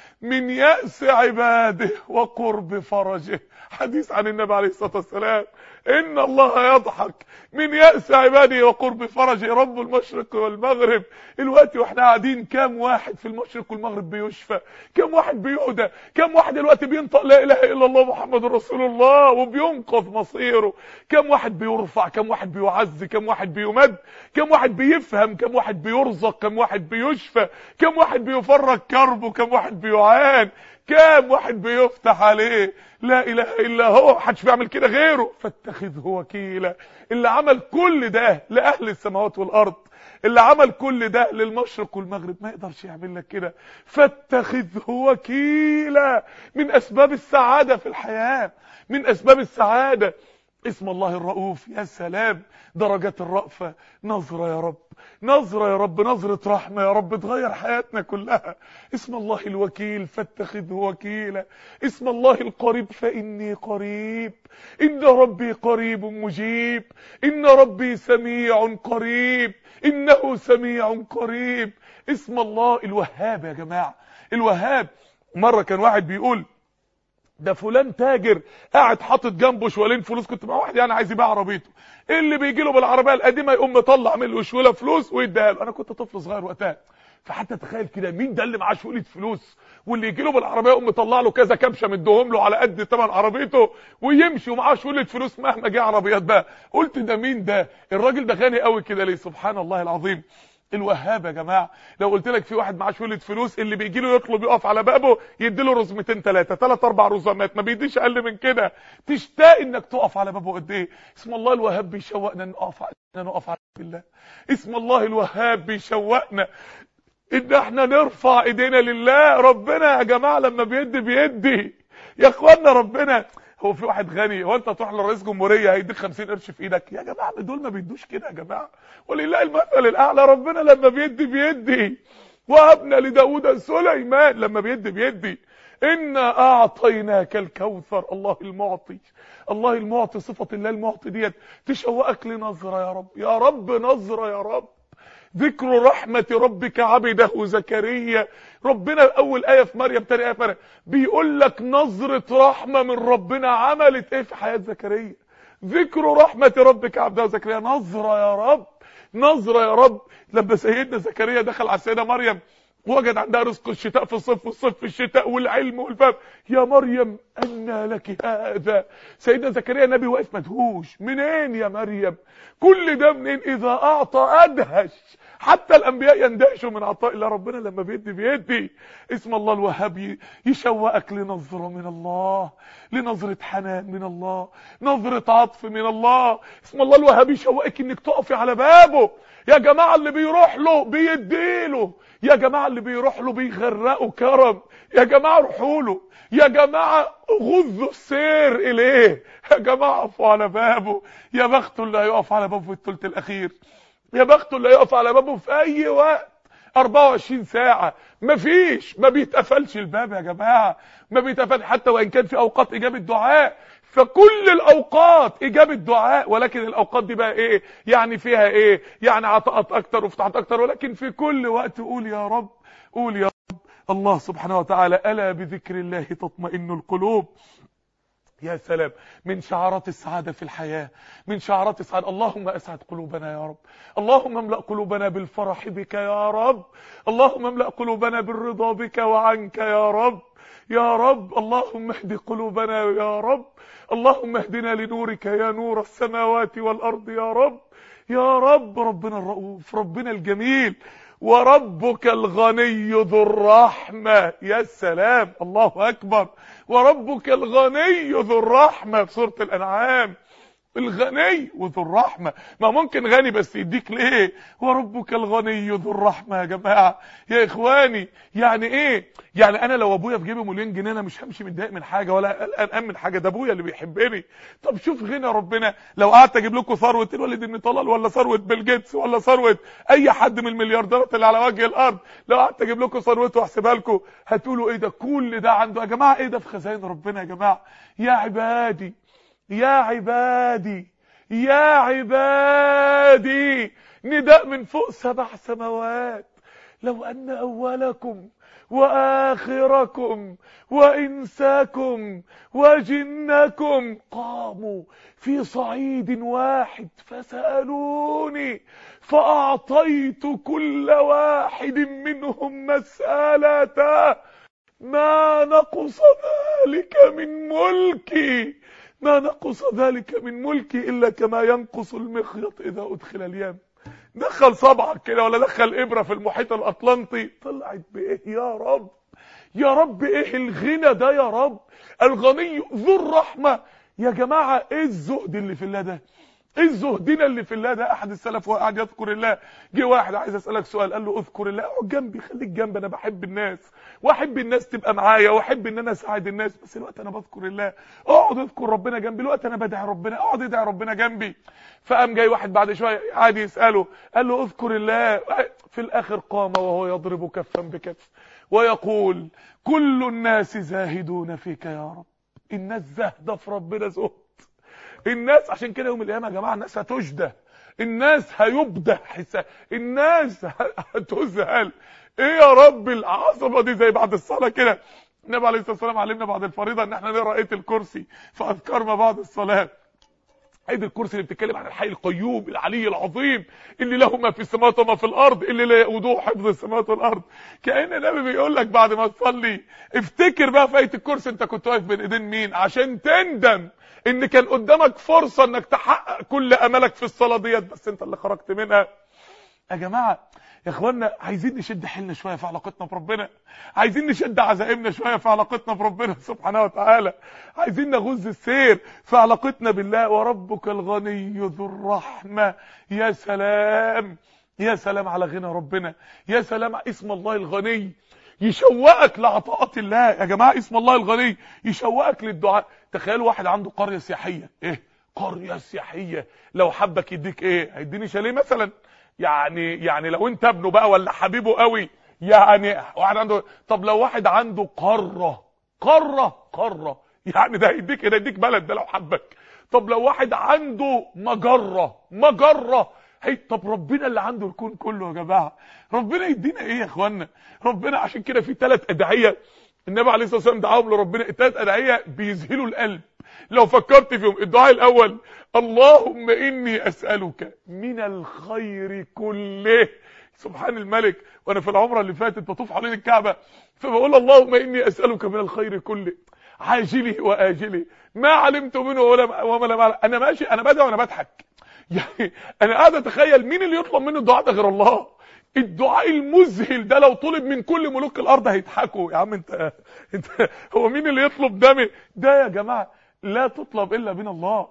من يأس عباده وقرب فرجه حديث عن النبي عليه الصلاة والسلام إن الله يضحك من يأس عباده وقرب فرجه رب المشرق والمغرب الوقت واحنا قاعدين كام واحد في المشرق والمغرب بيشفى كام واحد بيهدى كام واحد دلوقتي بينطق لا إله إلا الله محمد رسول الله وبينقذ مصيره كام واحد بيرفع كام واحد بيعز كام واحد بيمد كام واحد بيفهم كام واحد بيرزق كام واحد بيشفى كام واحد بيفرج كربه كام واحد بيعان كام واحد بيفتح عليه لا اله الا هو محدش بيعمل كده غيره فاتخذه وكيلا اللي عمل كل ده لاهل السماوات والارض اللي عمل كل ده للمشرق والمغرب ما يقدرش يعمل لك كده فاتخذه وكيلا من اسباب السعاده في الحياه من اسباب السعاده اسم الله الرؤوف يا سلام درجات الرأفة نظرة يا رب نظرة يا رب نظرة رحمة يا رب تغير حياتنا كلها اسم الله الوكيل فاتخذه وكيلا اسم الله القريب فإني قريب إن ربي قريب مجيب إن ربي سميع قريب إنه سميع قريب اسم الله الوهاب يا جماعة الوهاب مرة كان واحد بيقول ده فلان تاجر قاعد حاطط جنبه شوالين فلوس كنت مع واحد يعني عايز يبيع عربيته اللي بيجي له بالعربيه القديمه يقوم مطلع من الشوله فلوس ويديها له انا كنت طفل صغير وقتها فحتى تخيل كده مين ده اللي معاه شوله فلوس واللي يجي له بالعربيه يقوم مطلع له كذا كبشه مديهم له على قد ثمن عربيته ويمشي ومعاه شوله فلوس مهما جه عربيات بقى قلت ده مين ده الراجل ده غني قوي كده ليه سبحان الله العظيم الوهاب يا جماعه لو قلت لك في واحد معاه شويه فلوس اللي بيجي له يطلب يقف على بابه يدي له رزمتين ثلاثه ثلاث اربع رزمات ما بيديش اقل من كده تشتاق انك تقف على بابه قد ايه اسم الله الوهاب بيشوقنا نقف على نقف على بالله اسم الله الوهاب بيشوقنا ان احنا نرفع ايدينا لله ربنا يا جماعه لما بيدي بيدي يا اخوانا ربنا هو في واحد غني هو انت تروح لرئيس جمهوريه هيديك 50 قرش في ايدك يا جماعه دول ما بيدوش كده يا جماعه ولله المثل الاعلى ربنا لما بيدي بيدي وهبنا لداود سليمان لما بيدي بيدي انا اعطيناك الكوثر الله المعطي الله المعطي صفه الله المعطي ديت تشوقك لنظره يا رب يا رب نظره يا رب ذكر رحمة ربك عبده زكريا ربنا اول آية في مريم تاني آية في مريم بيقول لك نظرة رحمة من ربنا عملت ايه في حياة زكريا ذكر رحمة ربك عبده زكريا نظرة يا رب نظرة يا رب لما سيدنا زكريا دخل على السيدة مريم وجد عندها رزق الشتاء في الصيف والصيف في الشتاء والعلم والفهم يا مريم أنى لك هذا سيدنا زكريا نبي واقف مدهوش منين يا مريم كل ده منين إذا أعطى أدهش حتى الأنبياء يندهشوا من عطاء الله ربنا لما بيدي بيدي اسم الله الوهاب يشوقك لنظرة من الله لنظرة حنان من الله نظرة عطف من الله اسم الله الوهاب يشوقك انك تقفي على بابه يا جماعة اللي بيروح له بيديله يا جماعة اللي بيروح له بيغرقوا كرم يا جماعة روحوا له يا جماعة غذوا السير إليه يا جماعة اقفوا على بابه يا بخته اللي هيقف على بابه في الثلث الأخير يا بخته اللي هيقف على بابه في أي وقت 24 ساعة مفيش ما بيتقفلش الباب يا جماعة ما بيتقفل حتى وإن كان في أوقات إجابة دعاء فكل الاوقات اجابه دعاء ولكن الاوقات دي بقى ايه يعني فيها ايه يعني عطاءات اكتر وفتحات اكتر ولكن في كل وقت قول يا رب قول يا رب الله سبحانه وتعالى الا بذكر الله تطمئن القلوب يا سلام من شعارات السعادة في الحياة من شعارات السعادة اللهم أسعد قلوبنا يا رب اللهم املأ قلوبنا بالفرح بك يا رب اللهم املأ قلوبنا بالرضا بك وعنك يا رب يا رب اللهم اهد قلوبنا يا رب اللهم اهدنا لنورك يا نور السماوات والأرض يا رب يا رب ربنا الرؤوف ربنا الجميل وربك الغني ذو الرحمة يا سلام الله أكبر وربك الغني ذو الرحمة في سورة الأنعام الغني وذو الرحمة ما ممكن غني بس يديك ليه وربك الغني ذو الرحمة يا جماعة يا اخواني يعني ايه يعني انا لو ابويا في جيبي مليون جنيه انا مش همشي متضايق من حاجة ولا قلقان من حاجة ده ابويا اللي بيحبني طب شوف غنى ربنا لو قعدت اجيب لكم ثروة الوالد ابن طلال ولا ثروة بيل جيتس ولا ثروة اي حد من المليارديرات اللي على وجه الارض لو قعدت اجيب لكم ثروته واحسبها لكم هتقولوا ايه ده كل ده عنده يا جماعة ايه ده في خزائن ربنا يا جماعة يا عبادي يا عبادي يا عبادي نداء من فوق سبع سماوات لو أن أولكم وآخركم وإنساكم وجنكم قاموا في صعيد واحد فسألوني فأعطيت كل واحد منهم مسألته ما نقص ذلك من ملكي ما نقص ذلك من ملكي إلا كما ينقص المخيط إذا أدخل اليم دخل صبعك كده ولا دخل إبرة في المحيط الأطلنطي طلعت بإيه يا رب يا رب إيه الغنى ده يا رب الغني ذو الرحمة يا جماعة إيه الزهد اللي في الله ده ايه الزهدنا اللي في الله ده احد السلف وهو قاعد يذكر الله جه واحد عايز اسالك سؤال قال له اذكر الله اقعد جنبي خليك جنبي انا بحب الناس واحب الناس تبقى معايا واحب ان انا اساعد الناس بس الوقت انا بذكر الله اقعد اذكر ربنا جنبي الوقت انا بدعي ربنا اقعد ادعي ربنا جنبي فقام جاي واحد بعد شويه قاعد يساله قال له اذكر الله في الاخر قام وهو يضرب كفا بكف ويقول كل الناس زاهدون فيك يا رب الناس زاهده في ربنا زهد الناس عشان كده يوم القيامه يا جماعه الناس هتجده الناس هيبدح حساب الناس هتذهل ايه يا رب العصبه دي زي بعد الصلاه كده النبي عليه الصلاه والسلام علمنا بعد الفريضه ان احنا نقرا ايه الكرسي في اذكار ما بعد الصلاه ايد الكرسي اللي بتتكلم عن الحي القيوم العلي العظيم اللي له ما في السماوات وما في الارض اللي لا يؤوده حفظ السماوات والارض كان النبي بيقول لك بعد ما تصلي افتكر بقى في ايه الكرسي انت كنت واقف بين ايدين مين عشان تندم ان كان قدامك فرصه انك تحقق كل املك في الصلاه ديت بس انت اللي خرجت منها يا جماعه يا اخوانا عايزين نشد حيلنا شويه في علاقتنا بربنا عايزين نشد عزائمنا شويه في علاقتنا بربنا سبحانه وتعالى عايزين نغز السير في علاقتنا بالله وربك الغني ذو الرحمه يا سلام يا سلام على غنى ربنا يا سلام اسم الله الغني يشوقك لعطاءات الله يا جماعه اسم الله الغني يشوقك للدعاء تخيلوا واحد عنده قريه سياحيه ايه قريه سياحيه لو حبك يديك ايه هيديني شاليه مثلا يعني يعني لو انت ابنه بقى ولا حبيبه قوي يعني واحد عنده طب لو واحد عنده قاره قاره قاره يعني ده هيديك ده يديك بلد ده لو حبك طب لو واحد عنده مجره مجره هي طب ربنا اللي عنده الكون كله يا جماعه ربنا يدينا ايه يا اخوانا ربنا عشان كده في ثلاث ادعيه النبي عليه الصلاه والسلام دعاهم لربنا الثلاث ادعيه بيذهلوا القلب لو فكرت فيهم الدعاء الاول اللهم اني اسالك من الخير كله سبحان الملك وانا في العمره اللي فاتت بطوف حوالين الكعبه فبقول اللهم اني اسالك من الخير كله عاجله واجله ما علمت منه ولا وما لم أعلم. انا ماشي انا بدعي وانا بضحك يعني انا قاعد اتخيل مين اللي يطلب منه الدعاء ده غير الله الدعاء المذهل ده لو طلب من كل ملوك الارض هيضحكوا يا عم انت انت هو مين اللي يطلب ده ده يا جماعه لا تطلب الا من الله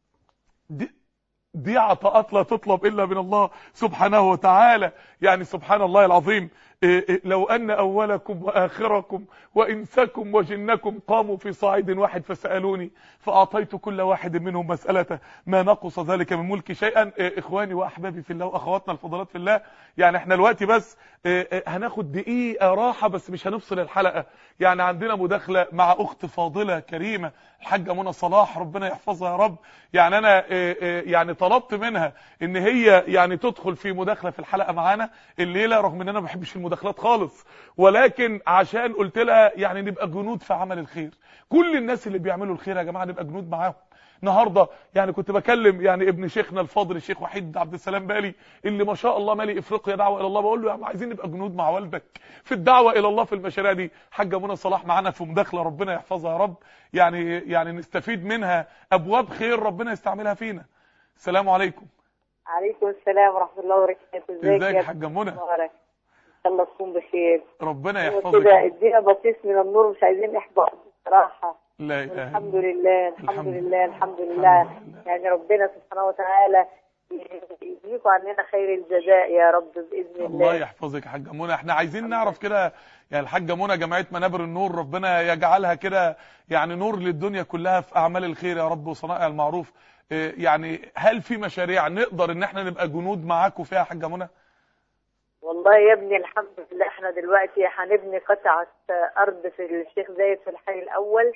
دي دي عطاءات لا تطلب الا من الله سبحانه وتعالى يعني سبحان الله العظيم لو ان اولكم واخركم وانسكم وجنكم قاموا في صعيد واحد فسالوني فاعطيت كل واحد منهم مسالته ما نقص ذلك من ملكي شيئا اخواني واحبابي في الله واخواتنا الفضلات في الله يعني احنا دلوقتي بس هناخد دقيقه راحه بس مش هنفصل الحلقه يعني عندنا مداخله مع اخت فاضله كريمه الحاجه منى صلاح ربنا يحفظها يا رب يعني انا يعني طلبت منها ان هي يعني تدخل في مداخله في الحلقه معانا الليله رغم ان انا ما بحبش المداخلات خالص ولكن عشان قلت لها يعني نبقى جنود في عمل الخير كل الناس اللي بيعملوا الخير يا جماعه نبقى جنود معاهم النهارده يعني كنت بكلم يعني ابن شيخنا الفاضل الشيخ وحيد عبد السلام بالي اللي ما شاء الله مالي افريقيا دعوه الى الله بقول له يا عم عايزين نبقى جنود مع والدك في الدعوه الى الله في المشاريع دي حاجه منى صلاح معانا في مداخله ربنا يحفظها يا رب يعني يعني نستفيد منها ابواب خير ربنا يستعملها فينا السلام عليكم عليكم السلام ورحمه الله وبركاته ازيك يا حاجه منى ان الله تكون بخير ربنا كده يحفظك ادينا بصيص من النور مش عايزين احباط بصراحه لا اله الحمد إلا لله الحمد الحمد لله. لله الحمد لله الحمد لله. يعني ربنا سبحانه وتعالى يجزيكم عننا خير الجزاء يا رب باذن الله الله يحفظك يا حاجه منى احنا عايزين نعرف كده يعني الحاجه منى جمعيه منابر النور ربنا يجعلها كده يعني نور للدنيا كلها في اعمال الخير يا رب وصنائع المعروف إيه يعني هل في مشاريع نقدر ان احنا نبقى جنود معاكم فيها يا حاجه منى والله يا ابني الحمد لله احنا دلوقتي هنبني قطعة أرض في الشيخ زايد في الحي الأول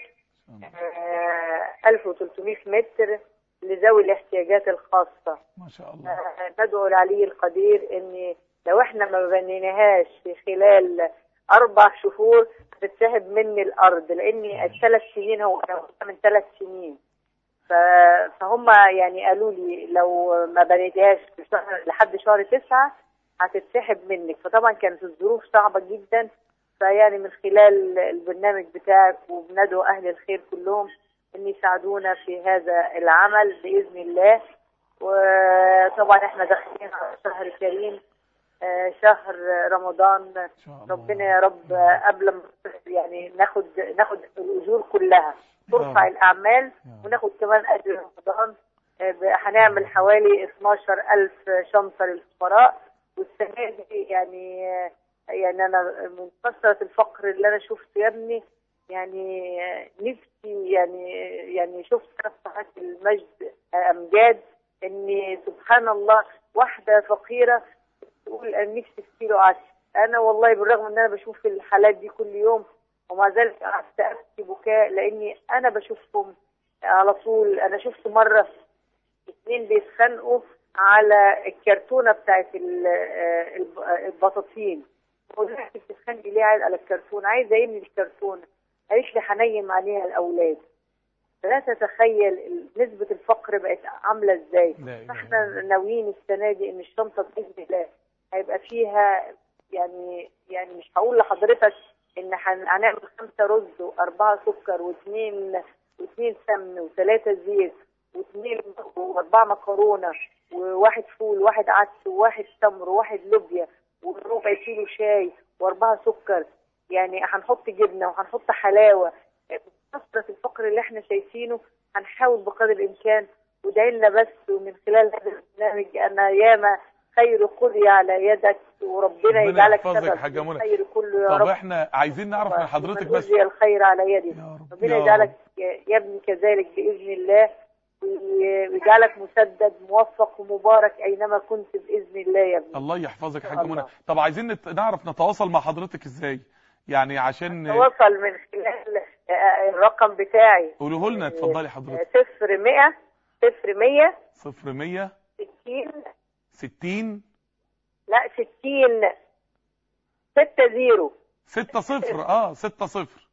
آه، 1300 متر لذوي الاحتياجات الخاصة ما شاء الله آه، ندعو العلي القدير ان لو احنا ما بنيناهاش في خلال اربع شهور هتتسحب مني الارض لاني الثلاث سنين هو انا واخدها من ثلاث سنين ف- فهم يعني قالوا لي لو ما بنيتهاش في شهر لحد شهر تسعة هتتسحب منك فطبعا كانت الظروف صعبة جدا فيعني من خلال البرنامج بتاعك وبندعو اهل الخير كلهم ان يساعدونا في هذا العمل باذن الله وطبعا احنا داخلين على شهر كريم آه، شهر رمضان ان شاء الله ربنا يا رب آه، قبل ما يعني ناخد ناخد الاجور كلها ترفع يا رب. الاعمال يا رب. وناخد كمان اجر رمضان آه، ب- هنعمل حوالي 12000 شنطه للفقراء والسنه دي يعني آه، يعني انا من كثره الفقر اللي انا شفته يا ابني يعني آه، نفسي يعني يعني شفت صفحات المجد آه، امجاد ان سبحان الله واحده فقيره تقول انا نفسي في كيلو عسل انا والله بالرغم ان انا بشوف الحالات دي كل يوم ومع ذلك قعدت ابكي بكاء لاني انا بشوفهم على طول انا شفت مره اتنين بيتخانقوا على الكرتونه بتاعت ال- آه، الب- آه، البطاطين بقول لها انت بتتخانقي ليه عايز على الكرتونه عايزه ايه من الكرتونه قالت لي هنيم عليها الاولاد فلا تتخيل ال- نسبه الفقر بقت عامله ازاي لا إله احنا إلا ناويين السنه دي ان الشنطه باذن الله هيبقى فيها يعني يعني مش هقول لحضرتك ان هن- هنعمل خمسه رز واربعه سكر واثنين واثنين سمن وثلاثه زيت واثنين واربعه مكرونه وواحد فول وواحد عدس وواحد تمر وواحد لوبيا وربع كيلو شاي واربعه سكر يعني هنحط جبنه وهنحط حلاوه كثره الفقر اللي احنا شايفينه هنحاول بقدر الامكان وادعي لنا بس ومن خلال هذا البرنامج انا ياما خير قضي على يدك وربنا ربنا يجعلك يحفظك سبب حاجة منى. الخير كله يا طب رب احنا عايزين نعرف من حضرتك ومن بس أجزي الخير على يدي يا رب ربنا يا يجعلك رب. يا يا ابني كذلك باذن الله وي- ويجعلك مسدد موفق ومبارك اينما كنت باذن الله يا ابني الله يحفظك يا إن حاجه شاء منى الله. طب عايزين نت... نعرف نتواصل مع حضرتك ازاي يعني عشان تواصل من خلال آه، الرقم بتاعي قولوه لنا اتفضلي حضرتك صفر 100 صفر 100 صفر مية 60 ستين لا 60 6 0 ستة صفر اه ستة صفر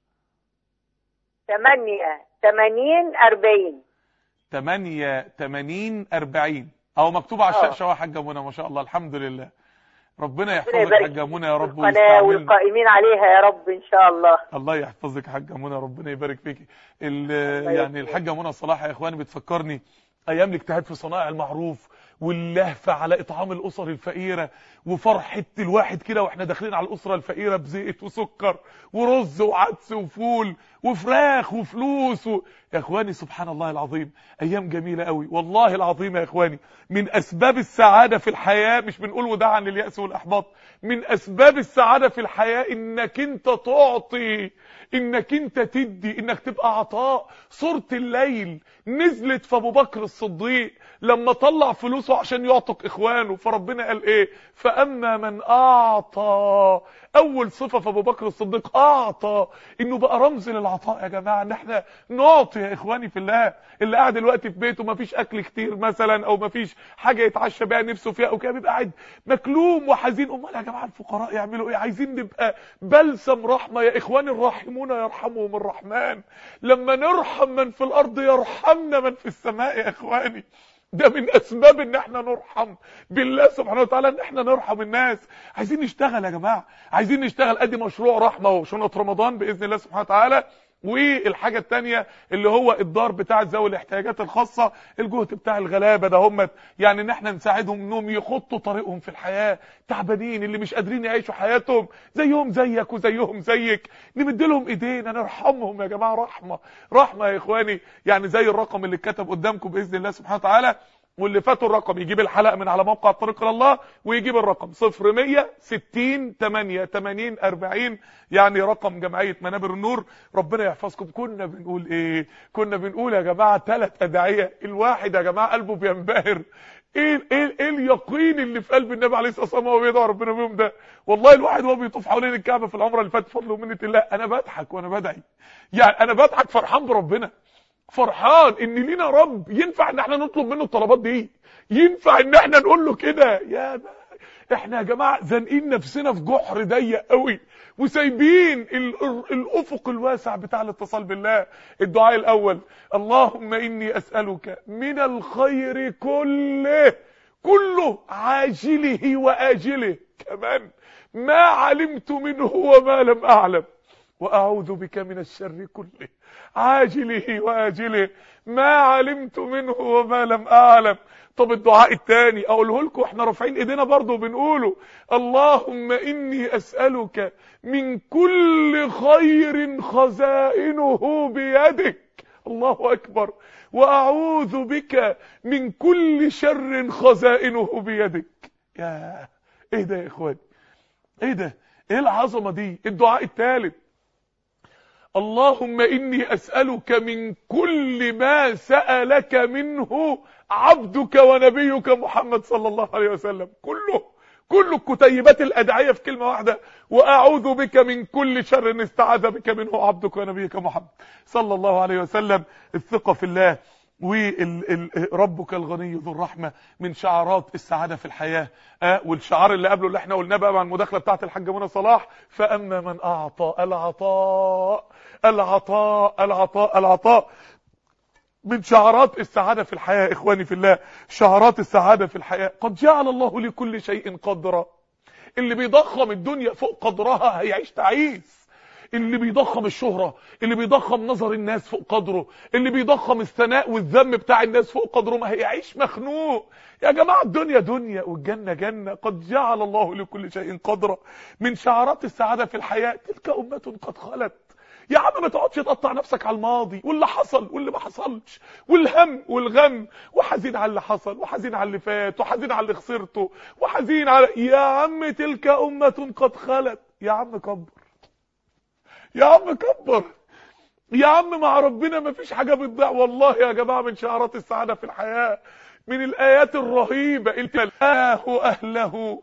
8 80 40 تمانية تمانين أربعين أو مكتوب على آه. الشاشة أهو يا حاجة منى ما شاء الله الحمد لله ربنا ربنا يحفظك يبارك حاجة منى يا رب القناة ويستعملنا والقائمين عليها يا رب ان شاء الله الله يحفظك يا حاجة منى ربنا يبارك فيكي ال- الله يعني يكرمك. الحاجة منى صلاح يا اخواني بتفكرني ايام الاجتهاد في صنائع المعروف واللهفة على اطعام الاسر الفقيرة وفرحة الواحد كده واحنا داخلين على الاسرة الفقيرة بزيت وسكر ورز وعدس وفول وفراخ وفلوس و... يا اخواني سبحان الله العظيم ايام جميلة قوي والله العظيم يا اخواني من اسباب السعادة في الحياة مش بنقول وداعا لليأس والاحباط من اسباب السعادة في الحياة انك انت تعطي انك انت تدي انك تبقى عطاء صورة الليل نزلت في ابو بكر الصديق لما طلع فلوسه عشان يعتق اخوانه فربنا قال ايه فاما من اعطى اول صفة في ابو بكر الصديق اعطى انه بقى رمز للعطاء يا جماعة ان احنا نعطي يا اخواني في الله اللي قاعد دلوقتي في بيته ما فيش اكل كتير مثلا او ما فيش حاجة يتعشى بيها نفسه فيها او كده بيبقى قاعد مكلوم وحزين امال يا جماعة الفقراء يعملوا ايه عايزين نبقى بلسم رحمة يا اخواني الراحمون يرحمهم الرحمن لما نرحم من في الارض يرحمنا من في السماء يا اخواني ده من اسباب ان احنا نرحم بالله سبحانه وتعالى ان احنا نرحم الناس عايزين نشتغل يا جماعه عايزين نشتغل ادي مشروع رحمه اهو شنط رمضان باذن الله سبحانه وتعالى والحاجة التانية اللي هو الدار بتاع ذوي الاحتياجات الخاصة الجهد بتاع الغلابة ده هم يعني ان احنا نساعدهم انهم يخطوا طريقهم في الحياة تعبانين اللي مش قادرين يعيشوا حياتهم زيهم زيك وزيهم زيك نمد لهم ايدينا نرحمهم يا جماعة رحمة رحمة يا اخواني يعني زي الرقم اللي اتكتب قدامكم باذن الله سبحانه وتعالى واللي فاتوا الرقم يجيب الحلقه من على موقع الطريق الى الله ويجيب الرقم 0100 60 8 80 40 يعني رقم جمعيه منابر النور ربنا يحفظكم كنا بنقول ايه كنا بنقول يا جماعه ثلاث ادعيه الواحد يا جماعه قلبه بينبهر ايه ايه ايه اليقين اللي في قلب النبي عليه الصلاه والسلام وهو بيدعو ربنا بيهم ده والله الواحد وهو بيطوف حوالين الكعبه في العمره اللي فاتت فضل ومنه الله انا بضحك وانا بدعي يعني انا بضحك فرحان بربنا فرحان ان لينا رب ينفع ان احنا نطلب منه الطلبات دي ينفع ان احنا نقول له كده يا ما احنا يا جماعه زانقين نفسنا في جحر ضيق قوي وسايبين الافق الواسع بتاع الاتصال بالله الدعاء الاول اللهم اني اسالك من الخير كله كله عاجله واجله كمان ما علمت منه وما لم اعلم واعوذ بك من الشر كله عاجله واجله ما علمت منه وما لم اعلم طب الدعاء الثاني اقوله لكم احنا رافعين ايدينا برضه وبنقوله اللهم اني اسالك من كل خير خزائنه بيدك الله اكبر واعوذ بك من كل شر خزائنه بيدك يا ايه ده يا اخواني ايه ده ايه العظمه دي الدعاء الثالث اللهم إني أسألك من كل ما سألك منه عبدك ونبيك محمد صلى الله عليه وسلم كله كل الكتيبات الأدعية في كلمة واحدة وأعوذ بك من كل شر استعاذ بك منه عبدك ونبيك محمد صلى الله عليه وسلم الثقة في الله وربك الغني ذو الرحمة من شعارات السعادة في الحياة آه والشعار اللي قبله اللي احنا قلناه بقى مع المداخلة بتاعت الحاج منى صلاح فأما من أعطى العطاء العطاء العطاء العطاء من شعارات السعادة في الحياة إخواني في الله شعارات السعادة في الحياة قد جعل الله لكل شيء قدرا اللي بيضخم الدنيا فوق قدرها هيعيش تعيس اللي بيضخم الشهرة اللي بيضخم نظر الناس فوق قدره اللي بيضخم الثناء والذم بتاع الناس فوق قدره ما هيعيش مخنوق يا جماعة الدنيا دنيا والجنة جنة قد جعل الله لكل شيء قدرا من شعارات السعادة في الحياة تلك أمة قد خلت يا عم ما تقعدش تقطع نفسك على الماضي واللي حصل واللي ما حصلش والهم والغم وحزين على اللي حصل وحزين على اللي فات وحزين على اللي خسرته وحزين على يا عم تلك أمة قد خلت يا عم كبر يا عم كبر يا عم مع ربنا ما فيش حاجة بتضيع والله يا جماعة من شعارات السعادة في الحياة من الآيات الرهيبة الله أهله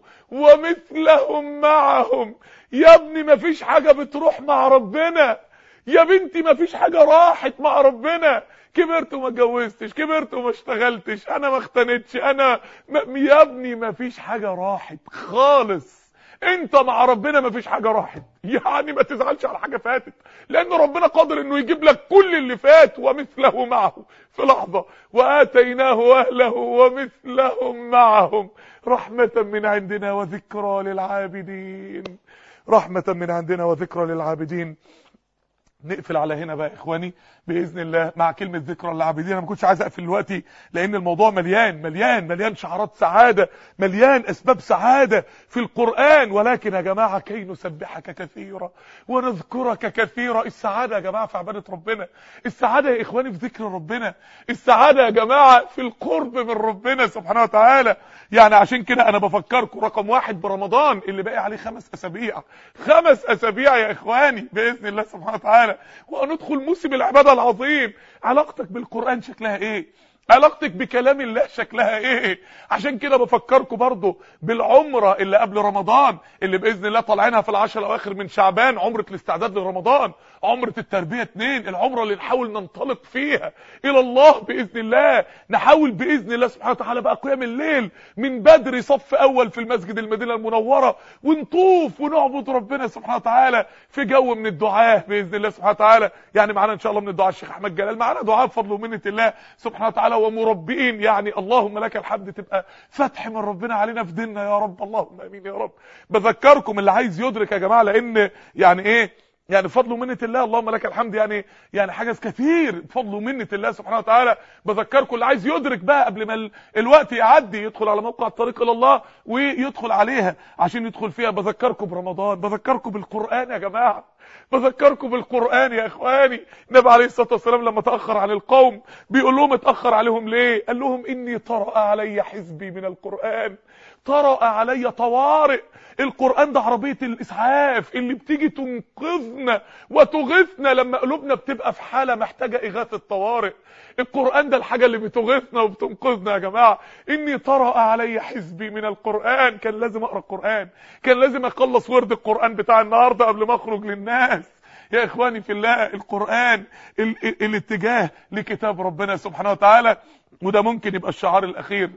ومثلهم معهم يا ابني ما فيش حاجة بتروح مع ربنا يا بنتي ما فيش حاجة راحت مع ربنا كبرت وما اتجوزتش كبرت وما اشتغلتش انا ما اختنتش انا ما يا ابني ما فيش حاجة راحت خالص انت مع ربنا ما فيش حاجة راحت يعني ما تزعلش على حاجة فاتت لان ربنا قادر انه يجيب لك كل اللي فات ومثله معه في لحظة واتيناه اهله ومثلهم معهم رحمة من عندنا وذكرى للعابدين رحمة من عندنا وذكرى للعابدين نقفل على هنا بقى يا اخواني باذن الله مع كلمه ذكرى للعابدين انا ما كنتش عايز اقفل دلوقتي لان الموضوع مليان مليان مليان شعارات سعاده مليان اسباب سعاده في القران ولكن يا جماعه كي نسبحك كثيرا ونذكرك كثيرا السعاده يا جماعه في عباده ربنا السعاده يا اخواني في ذكر ربنا السعاده يا جماعه في القرب من ربنا سبحانه وتعالى يعني عشان كده انا بفكركم رقم واحد برمضان اللي باقي عليه خمس اسابيع خمس اسابيع يا اخواني باذن الله سبحانه وتعالى وندخل موسم العباده العظيم علاقتك بالقران شكلها ايه علاقتك بكلام الله شكلها ايه عشان كده بفكركم برضو بالعمرة اللي قبل رمضان اللي باذن الله طالعينها في العشر الاواخر من شعبان عمرة الاستعداد لرمضان عمرة التربية اتنين العمرة اللي نحاول ننطلق فيها الى الله باذن الله نحاول باذن الله سبحانه وتعالى بقى قيام الليل من بدري صف اول في المسجد المدينة المنورة ونطوف ونعبد ربنا سبحانه وتعالى في جو من الدعاء باذن الله سبحانه وتعالى يعني معانا ان شاء الله من الدعاء الشيخ احمد جلال معانا دعاء بفضل ومنه الله سبحانه وتعالى ومربئين يعني اللهم لك الحمد تبقى فتح من ربنا علينا في ديننا يا رب اللهم امين يا رب بذكركم اللي عايز يدرك يا جماعه لان يعني ايه يعني بفضل ومنه الله اللهم لك الحمد يعني يعني حاجه كتير بفضل ومنه الله سبحانه وتعالى بذكركم اللي عايز يدرك بقى قبل ما ال- الوقت يعدي يدخل على موقع الطريق الى الله ويدخل عليها عشان يدخل فيها بذكركم برمضان بذكركم بالقران يا جماعه بذكركم بالقران يا اخواني النبي عليه الصلاه والسلام لما تاخر عن القوم بيقول لهم اتاخر عليهم ليه قال لهم اني طرأ علي حزبي من القران طرأ علي طوارئ القرآن ده عربية الإسعاف اللي بتيجي تنقذنا وتغيثنا لما قلوبنا بتبقى في حالة محتاجة إغاثة طوارئ القرآن ده الحاجة اللي بتغيثنا وبتنقذنا يا جماعة إني طرأ علي حزبي من القرآن كان لازم أقرأ القرآن كان لازم أخلص ورد القرآن بتاع النهاردة قبل ما أخرج للناس يا إخواني في الله القرآن ال ال الاتجاه لكتاب ربنا سبحانه وتعالى وده ممكن يبقى الشعار الأخير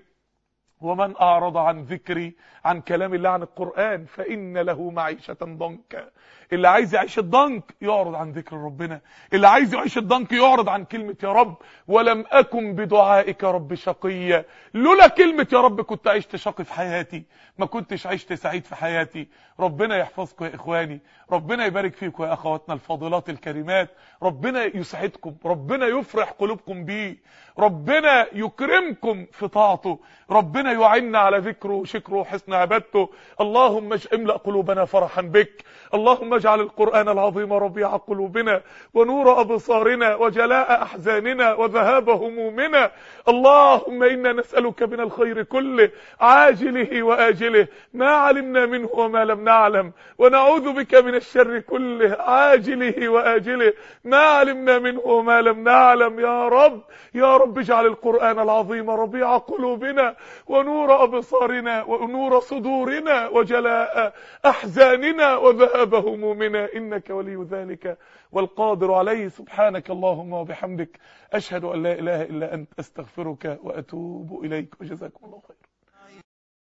ومن أعرض عن ذكري عن كلام الله عن القرآن فإن له معيشة ضنكا اللي عايز يعيش الضنك يعرض عن ذكر ربنا اللي عايز يعيش الضنك يعرض عن كلمة يا رب ولم أكن بدعائك رب شقيا لولا كلمة يا رب كنت عشت شقي في حياتي ما كنتش عشت سعيد في حياتي ربنا يحفظكم يا إخواني ربنا يبارك فيكم يا أخواتنا الفاضلات الكريمات ربنا يسعدكم ربنا يفرح قلوبكم بيه ربنا يكرمكم في طاعته ربنا يعنا على ذكره وشكره وحسن عبادته اللهم اج- املأ قلوبنا فرحا بك اللهم اجعل القرآن العظيم ربيع قلوبنا ونور أبصارنا وجلاء أحزاننا وذهاب همومنا اللهم إنا نسألك من الخير كله عاجله وآجله ما علمنا منه وما لم نعلم ونعوذ بك من الشر كله عاجله وآجله ما علمنا منه وما لم نعلم يا رب يا رب اجعل القرآن العظيم ربيع قلوبنا ونور أبصارنا ونور صدورنا وجلاء أحزاننا وذهاب همومنا إنك ولي ذلك والقادر عليه سبحانك اللهم وبحمدك أشهد أن لا إله إلا أنت أستغفرك وأتوب إليك وجزاكم الله خير